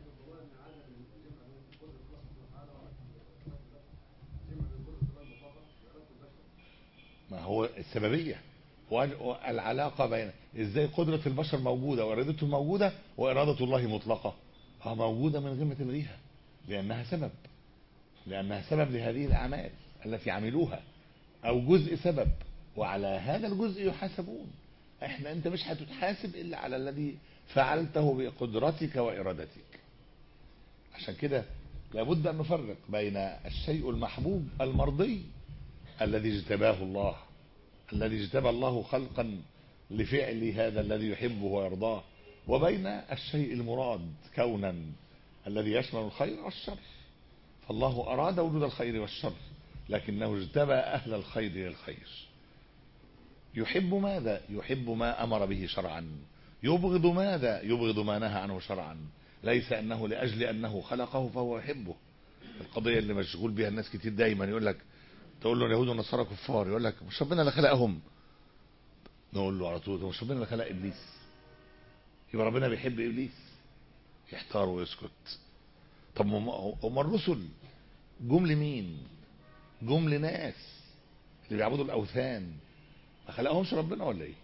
ما هو السببية هو العلاقة بين ازاي قدرة البشر موجودة وارادته موجودة وارادة الله مطلقة اه موجودة من غير ما تلغيها لانها سبب لانها سبب لهذه الاعمال التي عملوها او جزء سبب وعلى هذا الجزء يحاسبون احنا انت مش هتتحاسب الا على الذي فعلته بقدرتك وارادتك عشان كده لابد ان نفرق بين الشيء المحبوب المرضي الذي اجتباه الله الذي اجتبى الله خلقا لفعل هذا الذي يحبه ويرضاه وبين الشيء المراد كونا الذي يشمل الخير والشر فالله أراد وجود الخير والشر لكنه اجتبى أهل الخير للخير يحب ماذا يحب ما أمر به شرعا يبغض ماذا يبغض ما نهى عنه شرعا ليس أنه لأجل أنه خلقه فهو يحبه القضية اللي مشغول بها الناس كتير دايما يقول لك تقول له اليهود والنصارى كفار يقول لك مش ربنا اللي خلقهم نقول له على طول مش ربنا اللي خلق ابليس يبقى ربنا بيحب ابليس يحتار ويسكت طب ما هم الرسل جم لمين جم لناس اللي بيعبدوا الاوثان ما خلقهمش ربنا ولا ايه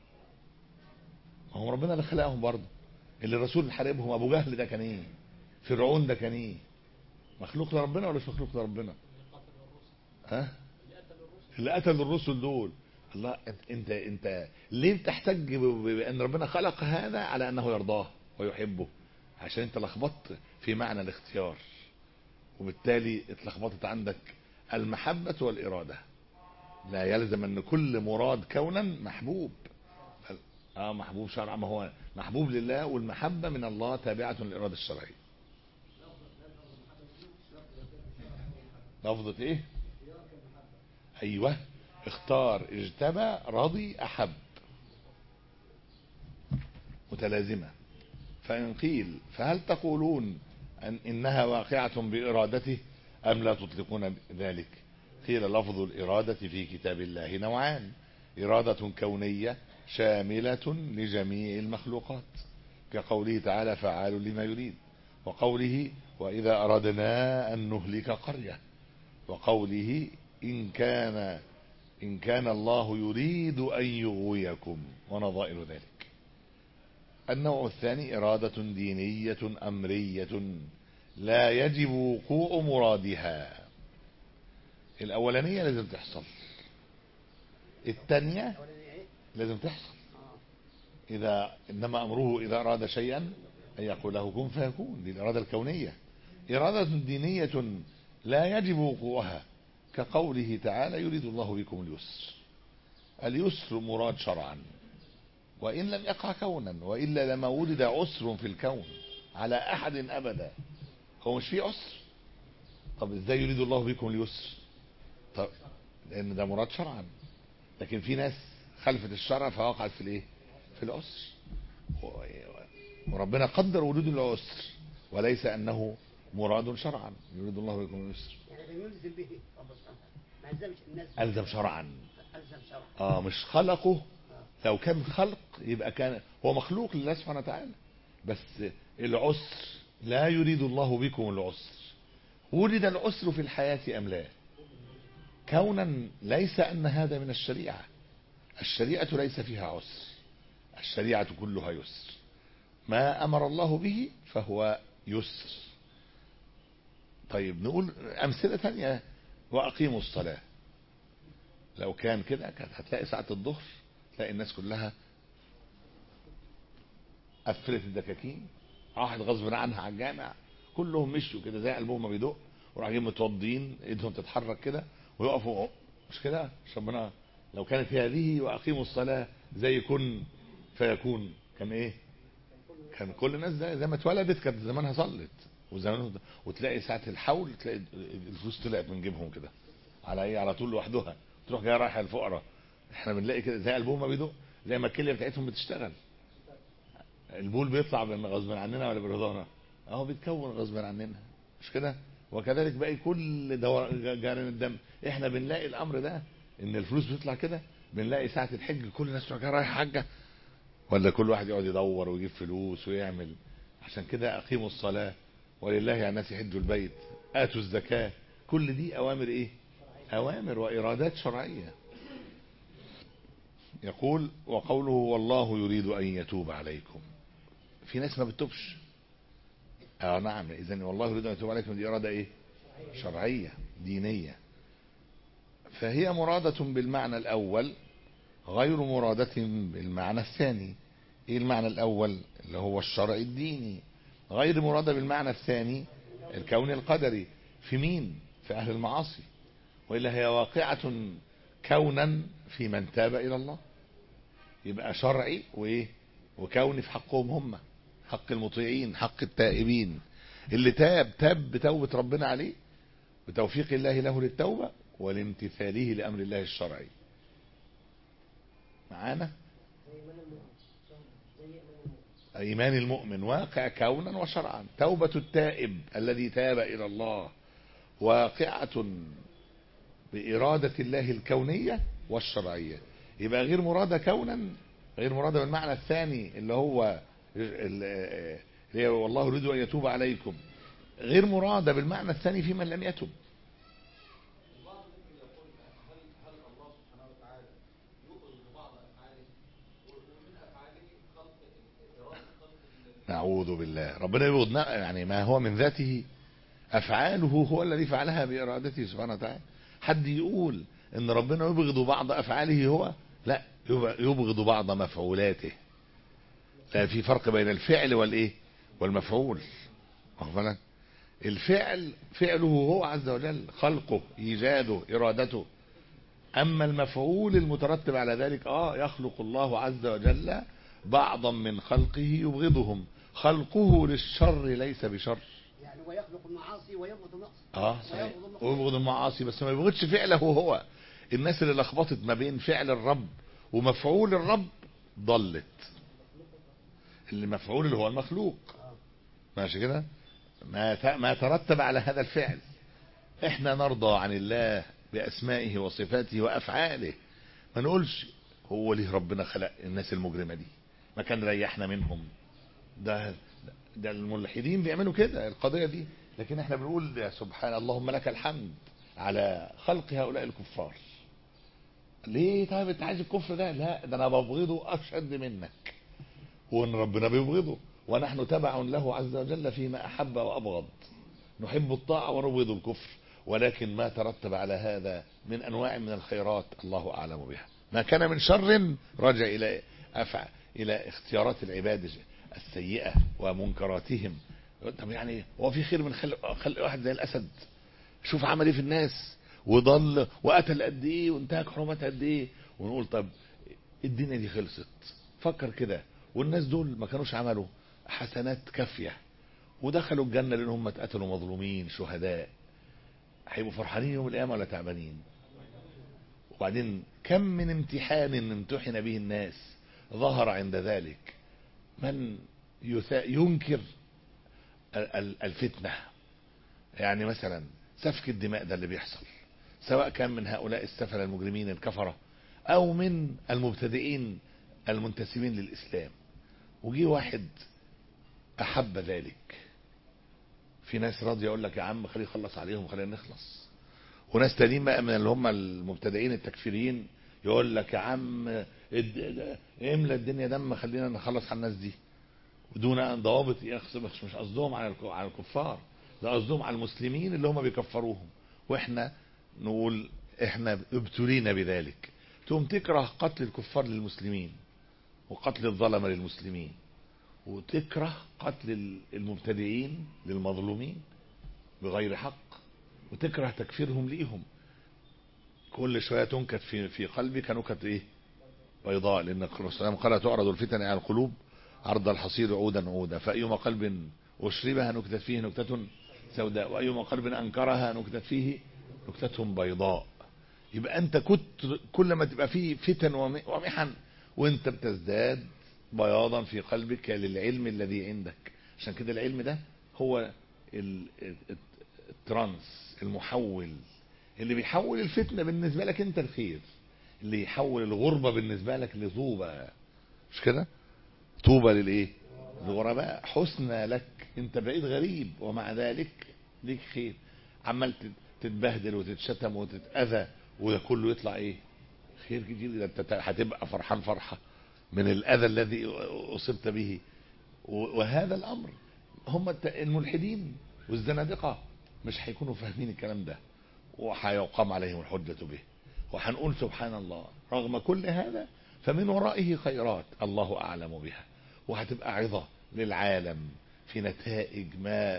ما هو ربنا اللي خلقهم برضه اللي الرسول حاربهم ابو جهل ده كان ايه فرعون ده كان ايه مخلوق لربنا ولا مش مخلوق لربنا ها اللي قتل الرسل دول الله أنت- انت انت ليه بتحتج ب- بان ربنا خلق هذا على انه يرضاه ويحبه عشان انت لخبطت في معنى الاختيار وبالتالي اتلخبطت عندك المحبة والإرادة لا يلزم ان كل مراد كونا محبوب بل- اه محبوب شرعا ما هو محبوب لله والمحبة من الله تابعة للإرادة الشرعية لفظة ايه ايوه اختار اجتبى رضي احب متلازمة فإن قيل فهل تقولون أن إنها واقعة بإرادته أم لا تطلقون ذلك قيل لفظ الإرادة في كتاب الله نوعان إرادة كونية شاملة لجميع المخلوقات كقوله تعالى فعال لما يريد وقوله وإذا أردنا أن نهلك قرية وقوله إن كان إن كان الله يريد أن يغويكم ونظائر ذلك النوع الثاني إرادة دينية أمرية لا يجب وقوع مرادها الأولانية لازم تحصل الثانية أولانية إيه؟ لازم تحصل آه. إذا إنما أمره إذا أراد شيئا أن يقول له كن فيكون دي الإرادة الكونية إرادة دينية لا يجب وقوعها كقوله تعالى يريد الله بكم اليسر اليسر مراد شرعا وإن لم يقع كونا وإلا لما وجد عسر في الكون على أحد أبدا هو مش فيه عسر طب إزاي يريد الله بكم اليسر طب لأن ده مراد شرعا لكن في ناس خلفت الشرع فوقعت في الايه في العسر و- وربنا قدر وجود العسر وليس انه مراد شرعا يريد الله بكم اليسر يعني لم يلزم به رب سبحانه وتعالى. ما ألزمش الناس الزم شرعا ألزم شرعا اه مش خلقه لو كان خلق يبقى كان هو مخلوق لله سبحانه وتعالى بس العسر لا يريد الله بكم العسر ولد العسر في الحياة أم لا كونا ليس أن هذا من الشريعة الشريعة ليس فيها عسر الشريعة كلها يسر ما أمر الله به فهو يسر طيب نقول أمثلة ثانية وأقيموا الصلاة لو كان كده كانت هتلاقي ساعة الظهر تلاقي الناس كلها قفلت الدكاكين راحت غصب عنها على الجامع كلهم مشوا كده زي قلبهم ما بيدق وراح متوضين ايدهم تتحرك كده ويقفوا مش كده مش ربنا لو كانت هذه واقيموا الصلاه زي كن فيكون كان ايه كان كل الناس زي, زي ما اتولدت كانت زمانها صلت وزمان وتلاقي ساعه الحول تلاقي الفلوس طلعت من جيبهم كده على ايه على طول لوحدها تروح جايه رايحه الفقراء احنا بنلاقي كده زي قلبهم ما بيدق زي ما الكليه بتاعتهم بتشتغل البول بيطلع من غصب عننا ولا برضانا اهو بيتكون غصب عننا مش كده وكذلك باقي كل دور جارين الدم احنا بنلاقي الامر ده ان الفلوس بتطلع كده بنلاقي ساعه الحج كل الناس تروح جايه رايحه حجه ولا كل واحد يقعد يدور ويجيب فلوس ويعمل عشان كده اقيموا الصلاه ولله على الناس يحجوا البيت اتوا الزكاه كل دي اوامر ايه اوامر وارادات شرعيه يقول وقوله والله يريد ان يتوب عليكم في ناس ما بتتوبش اه نعم اذا والله يريد ان يتوب عليكم دي اراده ايه شرعيه دينيه فهي مراده بالمعنى الاول غير مرادة بالمعنى الثاني ايه المعنى الاول اللي هو الشرع الديني غير مرادة بالمعنى الثاني الكون القدري في مين في اهل المعاصي والا هي واقعة كونا في من تاب الى الله يبقى شرعي وايه وكوني في حقهم هم حق المطيعين حق التائبين اللي تاب تاب بتوبة ربنا عليه بتوفيق الله له للتوبة ولامتثاله لأمر الله الشرعي معانا إيمان المؤمن واقع كونا وشرعا توبة التائب الذي تاب إلى الله واقعة بإرادة الله الكونية والشرعية يبقى غير مرادة كونا غير مرادة بالمعنى الثاني اللي هو اللي هي والله يريد أن يتوب عليكم غير مرادة بالمعنى الثاني في من لم يتب نعوذ بالله ربنا يبغض يعني ما هو من ذاته أفعاله هو الذي فعلها بإرادته سبحانه وتعالى حد يقول ان ربنا يبغض بعض أفعاله هو لا يبغض بعض مفعولاته لا في فرق بين الفعل والايه والمفعول واخد بالك الفعل فعله هو عز وجل خلقه ايجاده ارادته اما المفعول المترتب على ذلك اه يخلق الله عز وجل بعضا من خلقه يبغضهم خلقه للشر ليس بشر يعني هو يخلق المعاصي ويبغض المعصية اه صحيح ويبغض المعاصي بس ما يبغضش فعله هو الناس اللي لخبطت ما بين فعل الرب ومفعول الرب ضلت اللي مفعول اللي هو المخلوق ماشي كده ما ما ترتب على هذا الفعل احنا نرضى عن الله بأسمائه وصفاته وأفعاله ما نقولش هو ليه ربنا خلق الناس المجرمة دي ما كان ريحنا منهم ده ده الملحدين بيعملوا كده القضية دي لكن احنا بنقول يا سبحان اللهم لك الحمد على خلق هؤلاء الكفار ليه طيب انت عايز الكفر ده لا ده انا ببغضه اشد منك وان ربنا بيبغضه ونحن تبع له عز وجل فيما احب وابغض نحب الطاعة ونبغض الكفر ولكن ما ترتب على هذا من انواع من الخيرات الله اعلم بها ما كان من شر رجع الى افعى الى اختيارات العباد السيئة ومنكراتهم طب يعني هو في خير من خلق, خلق واحد زي الاسد شوف عمل ايه في الناس وضل وقتل قد ايه وانتهك حرمات قد ايه ونقول طب الدنيا دي خلصت فكر كده والناس دول ما كانوش عملوا حسنات كافية ودخلوا الجنة لان هم اتقتلوا مظلومين شهداء هيبقوا فرحانين يوم القيامة ولا تعبانين وبعدين كم من امتحان امتحن به الناس ظهر عند ذلك من ينكر الفتنة يعني مثلا سفك الدماء ده اللي بيحصل سواء كان من هؤلاء السفل المجرمين الكفرة او من المبتدئين المنتسبين للاسلام وجي واحد احب ذلك في ناس راضيه يقول لك يا عم خليه يخلص عليهم خلينا نخلص وناس تانيين بقى من اللي هم المبتدئين التكفيريين يقول لك يا عم املى الدنيا دم خلينا نخلص على الناس دي ودون ضوابط مش مش قصدهم على على الكفار ده قصدهم على المسلمين اللي هم بيكفروهم واحنا نقول احنا ابتلينا بذلك تقوم تكره قتل الكفار للمسلمين وقتل الظلمه للمسلمين وتكره قتل المبتدئين للمظلومين بغير حق وتكره تكفيرهم ليهم كل شوية تنكت في في قلبك نكت ايه بيضاء لان الرسول صلى الله عليه وسلم قال تعرض الفتن على القلوب عرض الحصير عودا عودا فأيما قلب أشربها نكتت فيه نكتة سوداء وأيما قلب أنكرها نكتت فيه نكتة بيضاء يبقى أنت كنت كل ما تبقى فيه فتن ومحن وأنت بتزداد بياضا في قلبك للعلم الذي عندك عشان كده العلم ده هو الترانس المحول اللي بيحول الفتنة بالنسبة لك انت الخير اللي يحول الغربة بالنسبة لك لطوبة مش كده طوبى للايه للغرباء حسنى لك انت بقيت غريب ومع ذلك ليك خير عمال تتبهدل وتتشتم وتتأذى وده كله يطلع ايه خير كتير ده انت هتبقى فرحان فرحة من الأذى الذي أصبت به وهذا الأمر هم الملحدين والزنادقة مش هيكونوا فاهمين الكلام ده وهيقام عليهم الحجة به وهنقول سبحان الله رغم كل هذا فمن ورائه خيرات الله أعلم بها وهتبقى عظة للعالم في نتائج ما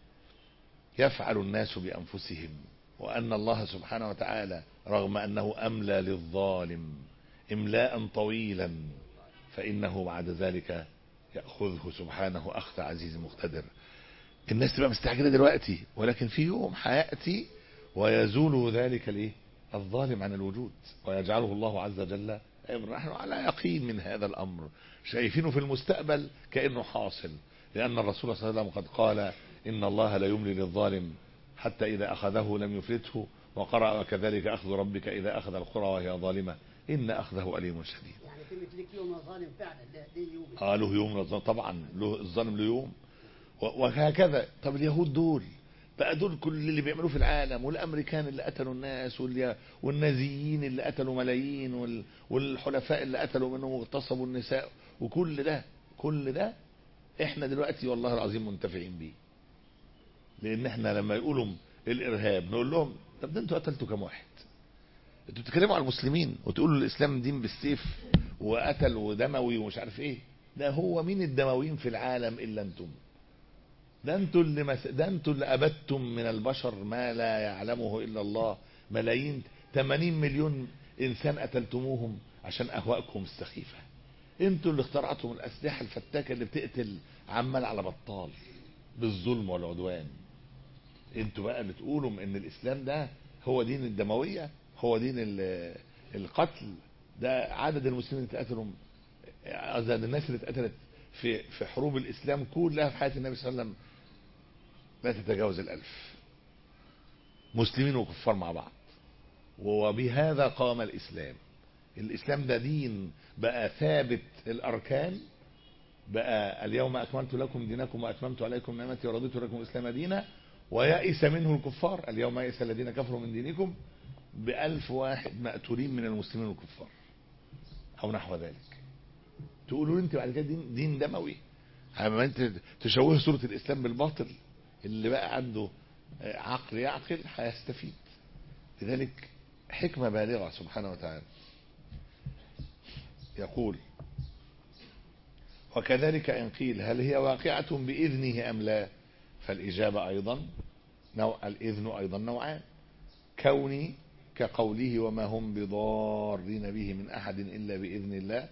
يفعل الناس بأنفسهم وأن الله سبحانه وتعالى رغم أنه أملى للظالم إملاء طويلا فإنه بعد ذلك يأخذه سبحانه أخذ عزيز مقتدر الناس تبقى مستعجلة دلوقتي ولكن في يوم هيأتي ويزول ذلك الايه الظالم عن الوجود ويجعله الله عز وجل نحن على يقين من هذا الأمر شايفينه في المستقبل كأنه حاصل لأن الرسول صلى الله عليه وسلم قد قال إن الله لا يملي للظالم حتى إذا أخذه لم يفلته وقرأ وكذلك أخذ ربك إذا أخذ القرى وهي ظالمة إن أخذه أليم شديد يعني كلمة لك يوم ظالم فعلا لا ليه يوم آه له يوم الظالم طبعا له الظالم له يوم وهكذا طب اليهود دول بقى دول كل اللي بيعملوه في العالم والامريكان اللي قتلوا الناس والنازيين اللي قتلوا ملايين والحلفاء اللي قتلوا منهم واغتصبوا النساء وكل ده كل ده احنا دلوقتي والله العظيم منتفعين بيه لان احنا لما يقولوا الارهاب نقول لهم طب ده انتوا قتلتوا كام واحد انتوا بتتكلموا على المسلمين وتقولوا الاسلام دين بالسيف وقتل ودموي ومش عارف ايه ده هو مين الدمويين في العالم الا انتم ده انتوا اللي مس... ده انتوا اللي ابدتم من البشر ما لا يعلمه الا الله ملايين 80 مليون انسان قتلتموهم عشان اهوائكم السخيفه انتوا اللي اخترعتم الاسلحه الفتاكه اللي بتقتل عمال على بطال بالظلم والعدوان انتوا بقى اللي تقولوا ان الاسلام ده هو دين الدمويه هو دين القتل ده عدد المسلمين اللي اتقتلوا عدد الناس اللي اتقتلت في في حروب الاسلام كلها في حياه النبي صلى الله عليه وسلم لا تتجاوز الألف مسلمين وكفار مع بعض وبهذا قام الإسلام الإسلام ده دين بقى ثابت الأركان بقى اليوم أكملت لكم دينكم وأتممت عليكم نعمتي ورضيت لكم الإسلام دينا ويأس منه الكفار اليوم يأس الذين كفروا من دينكم بألف واحد مقتولين من المسلمين والكفار أو نحو ذلك تقولوا لي انت بعد كده دين, دين دموي اما انت تشوه صورة الإسلام بالباطل اللي بقى عنده عقل يعقل هيستفيد لذلك حكمة بالغة سبحانه وتعالى يقول وكذلك إن قيل هل هي واقعة بإذنه أم لا فالإجابة أيضا نوع الإذن أيضا نوعان كوني كقوله وما هم بضارين به من أحد إلا بإذن الله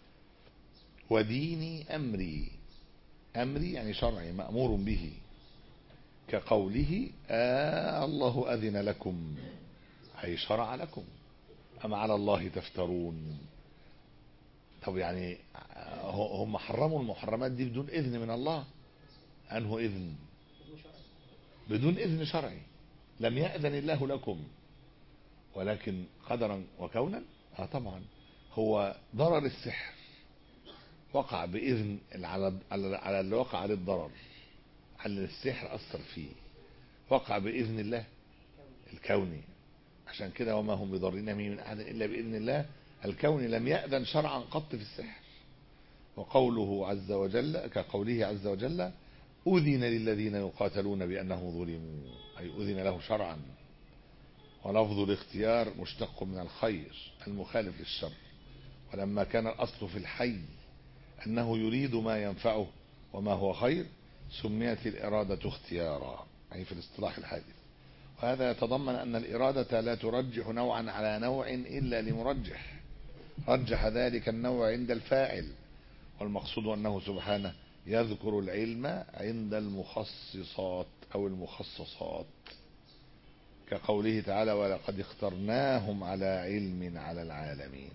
وديني أمري أمري يعني شرعي مأمور به كقوله آه الله أذن لكم أي شرع لكم أم على الله تفترون طب يعني هم حرموا المحرمات دي بدون إذن من الله أنه إذن بدون إذن شرعي لم يأذن الله لكم ولكن قدرا وكونا اه طبعا هو ضرر السحر وقع بإذن على على اللي وقع عليه الضرر على السحر أثر فيه وقع بإذن الله الكوني عشان كده وما هم بضارين من أحد إلا بإذن الله الكوني لم يأذن شرعا قط في السحر وقوله عز وجل كقوله عز وجل أذن للذين يقاتلون بأنهم ظلموا أي أذن له شرعا ولفظ الاختيار مشتق من الخير المخالف للشر ولما كان الأصل في الحي أنه يريد ما ينفعه وما هو خير سميت الإرادة اختيارا أي في الاصطلاح الحادث وهذا يتضمن أن الإرادة لا ترجح نوعا على نوع إلا لمرجح رجح ذلك النوع عند الفاعل والمقصود أنه سبحانه يذكر العلم عند المخصصات أو المخصصات كقوله تعالى ولقد اخترناهم على علم على العالمين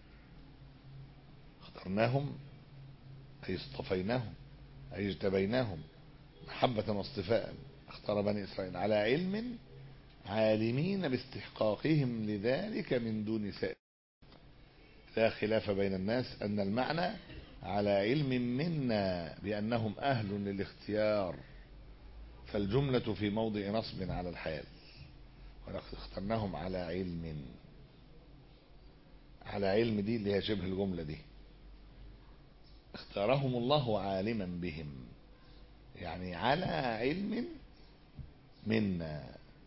اخترناهم أي اصطفيناهم أي اجتبيناهم محبة واصطفاء اختار بني إسرائيل على علم عالمين باستحقاقهم لذلك من دون سائر لا خلاف بين الناس أن المعنى على علم منا بأنهم أهل للاختيار فالجملة في موضع نصب على الحال ولقد اخترناهم على علم على علم دي اللي هي شبه الجملة دي اختارهم الله عالما بهم يعني على علم منا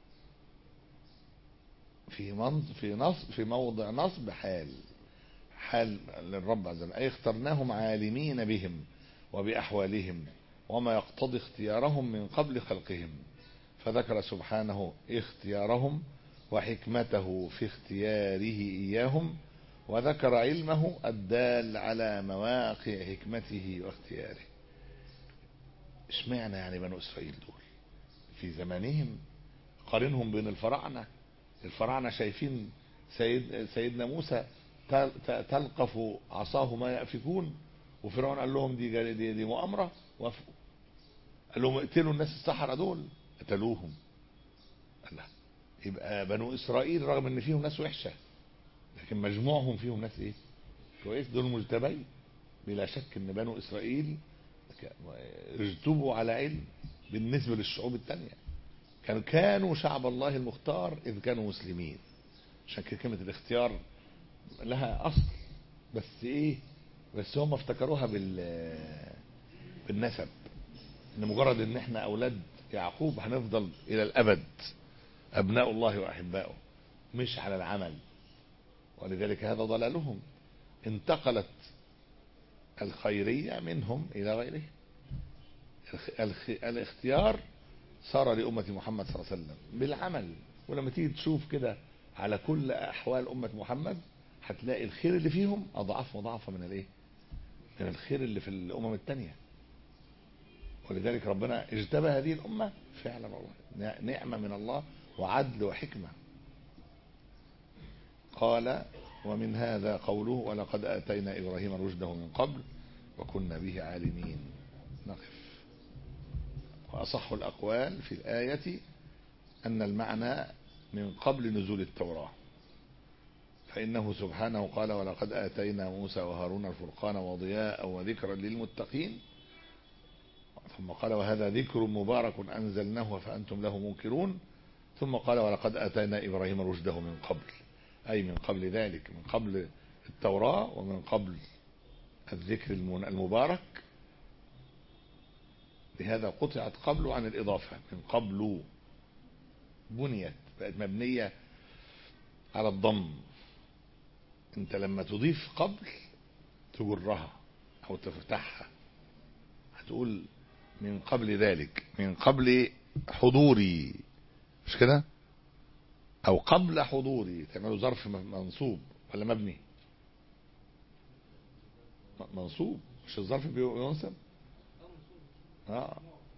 في منص في نصب في موضع نصب حال حال للرب عز وجل أي اخترناهم عالمين بهم وبأحوالهم وما يقتضي اختيارهم من قبل خلقهم فذكر سبحانه اختيارهم وحكمته في اختياره إياهم وذكر علمه الدال على مواقع حكمته واختياره اشمعنى يعني بنو إسرائيل دول في زمانهم قارنهم بين الفراعنة الفراعنة شايفين سيد سيدنا موسى تلقف عصاه ما يأفكون وفرعون قال لهم دي دي, دي مؤامرة وافقوا قال لهم اقتلوا الناس السحرة دول قتلوهم الله يبقى بنو إسرائيل رغم ان فيهم ناس وحشة لكن مجموعهم فيهم ناس ايه كويس دول مجتبين بلا شك ان بنو إسرائيل اجتبوا على علم بالنسبة للشعوب التانية كانوا كانوا شعب الله المختار إذ كانوا مسلمين عشان كده كلمة الاختيار لها أصل بس إيه بس هم افتكروها بال بالنسب ان مجرد ان احنا اولاد يعقوب هنفضل الى الابد ابناء الله واحباؤه مش على العمل ولذلك هذا ضلالهم انتقلت الخيرية منهم الى غيره الاختيار صار لأمة محمد صلى الله عليه وسلم بالعمل ولما تيجي تشوف كده على كل أحوال أمة محمد هتلاقي الخير اللي فيهم أضعاف مضاعفة من الايه من الخير اللي في الأمم التانية ولذلك ربنا اجتبى هذه الأمة فعلا والله نعمة من الله وعدل وحكمة قال ومن هذا قوله ولقد آتينا إبراهيم رشده من قبل وكنا به عالمين نقف وأصح الأقوال في الآية أن المعنى من قبل نزول التوراة فإنه سبحانه قال ولقد آتينا موسى وهارون الفرقان وضياء وذكرا للمتقين ثم قال وهذا ذكر مبارك أنزلناه فأنتم له منكرون ثم قال ولقد آتينا إبراهيم رشده من قبل أي من قبل ذلك من قبل التوراة ومن قبل الذكر المبارك لهذا قطعت قبله عن الإضافة من قبل بنيت بقت مبنية على الضم انت لما تضيف قبل تجرها او تفتحها هتقول من قبل ذلك من قبل حضوري مش كده او قبل حضوري تعملوا ظرف منصوب ولا مبني منصوب مش الظرف بينصب اه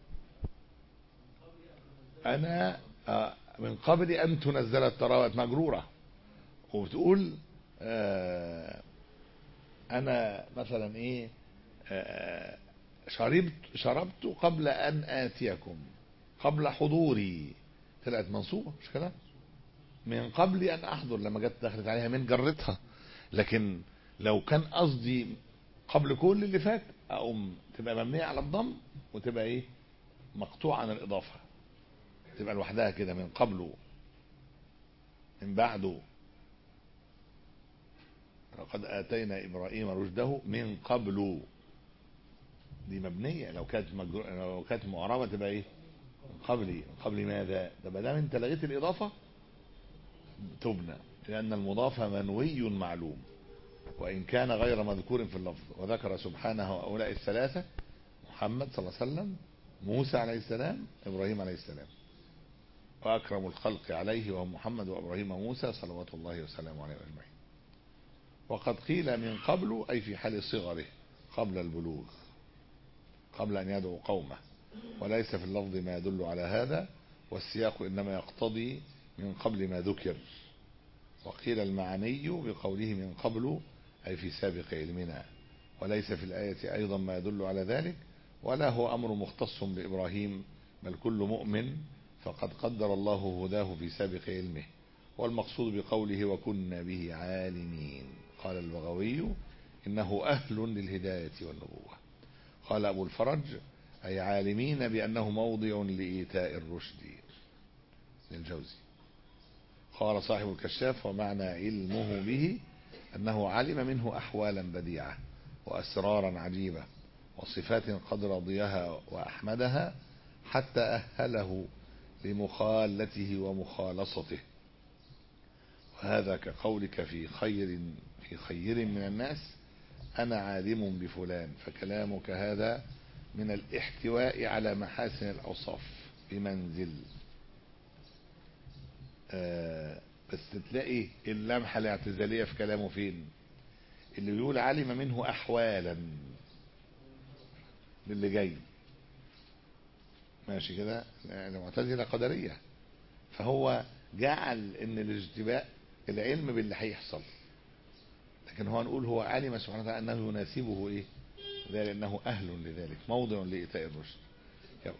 انا آه من قبل ان تنزل التراوة مجرورة وبتقول آه انا مثلا ايه آه شربت شربت قبل ان اتيكم قبل حضوري طلعت منصوبه مش كده من قبل ان احضر لما جت دخلت عليها من جرتها لكن لو كان قصدي قبل كل اللي فات اقوم تبقى مبنيه على الضم وتبقى ايه مقطوعه عن الاضافه تبقى لوحدها كده من قبله من بعده لقد آتينا إبراهيم رشده من قبل دي مبنية لو كانت مجرو... لو كانت معربة تبقى ايه من قبل من قبل ماذا ده ما دام انت لغيت الإضافة تبنى لأن المضاف منوي معلوم وإن كان غير مذكور في اللفظ وذكر سبحانه هؤلاء الثلاثة محمد صلى الله عليه وسلم موسى عليه السلام إبراهيم عليه السلام وأكرم الخلق عليه وهو محمد وإبراهيم وموسى صلوات الله وسلامه عليه أجمعين وقد قيل من قبل أي في حال صغره قبل البلوغ قبل أن يدعو قومه وليس في اللفظ ما يدل على هذا والسياق إنما يقتضي من قبل ما ذكر وقيل المعني بقوله من قبل أي في سابق علمنا وليس في الآية أيضا ما يدل على ذلك ولا هو أمر مختص بإبراهيم بل كل مؤمن فقد قدر الله هداه في سابق علمه والمقصود بقوله وكنا به عالمين قال البغوي إنه أهل للهداية والنبوة قال أبو الفرج أي عالمين بأنه موضع لإيتاء الرشد للجوزي قال صاحب الكشاف ومعنى علمه به أنه علم منه أحوالا بديعة وأسرارا عجيبة وصفات قد رضيها وأحمدها حتى أهله لمخالته ومخالصته وهذا كقولك في خير في خير من الناس أنا عالم بفلان فكلامك هذا من الاحتواء على محاسن الأوصاف بمنزل آه بس تلاقي اللمحة الاعتزالية في كلامه فين اللي بيقول علم منه أحوالا للي جاي ماشي كده المعتزلة قدرية فهو جعل ان الاجتباء العلم باللي هيحصل لكن هو نقول هو علم سبحانه وتعالى انه يناسبه ايه ذلك انه اهل لذلك موضع لإيتاء الرشد يلا.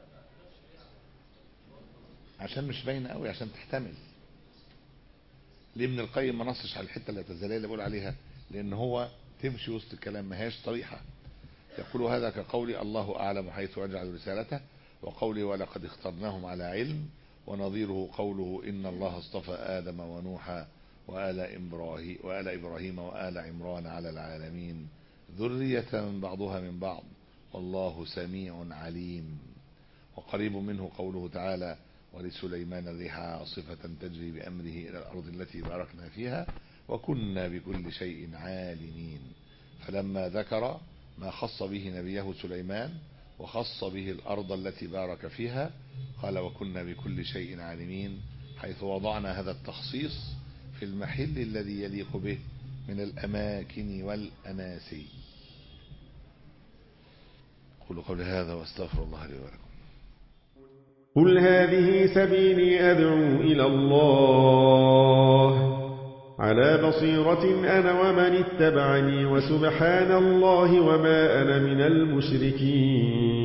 عشان مش باينه قوي عشان تحتمل ليه ابن القيم ما نصش على الحته الاعتزاليه اللي بقول عليها لان هو تمشي وسط الكلام ما هياش صريحه يقول هذا كقولي الله اعلم حيث يجعل رسالته وقوله ولقد اخترناهم على علم ونظيره قوله إن الله اصطفى آدم ونوحا وآل إبراهيم, وآل إبراهيم وآل عمران على العالمين ذرية بعضها من بعض والله سميع عليم وقريب منه قوله تعالى ولسليمان الريح عاصفة تجري بأمره إلى الأرض التي باركنا فيها وكنا بكل شيء عالمين فلما ذكر ما خص به نبيه سليمان وخص به الأرض التي بارك فيها قال وكنا بكل شيء عالمين حيث وضعنا هذا التخصيص في المحل الذي يليق به من الأماكن والأناسي قولوا قولي هذا واستغفر الله لي ولكم قل هذه سبيلي أدعو إلى الله على بصيرة أنا ومن اتبعني وسبحان الله وما أنا من المشركين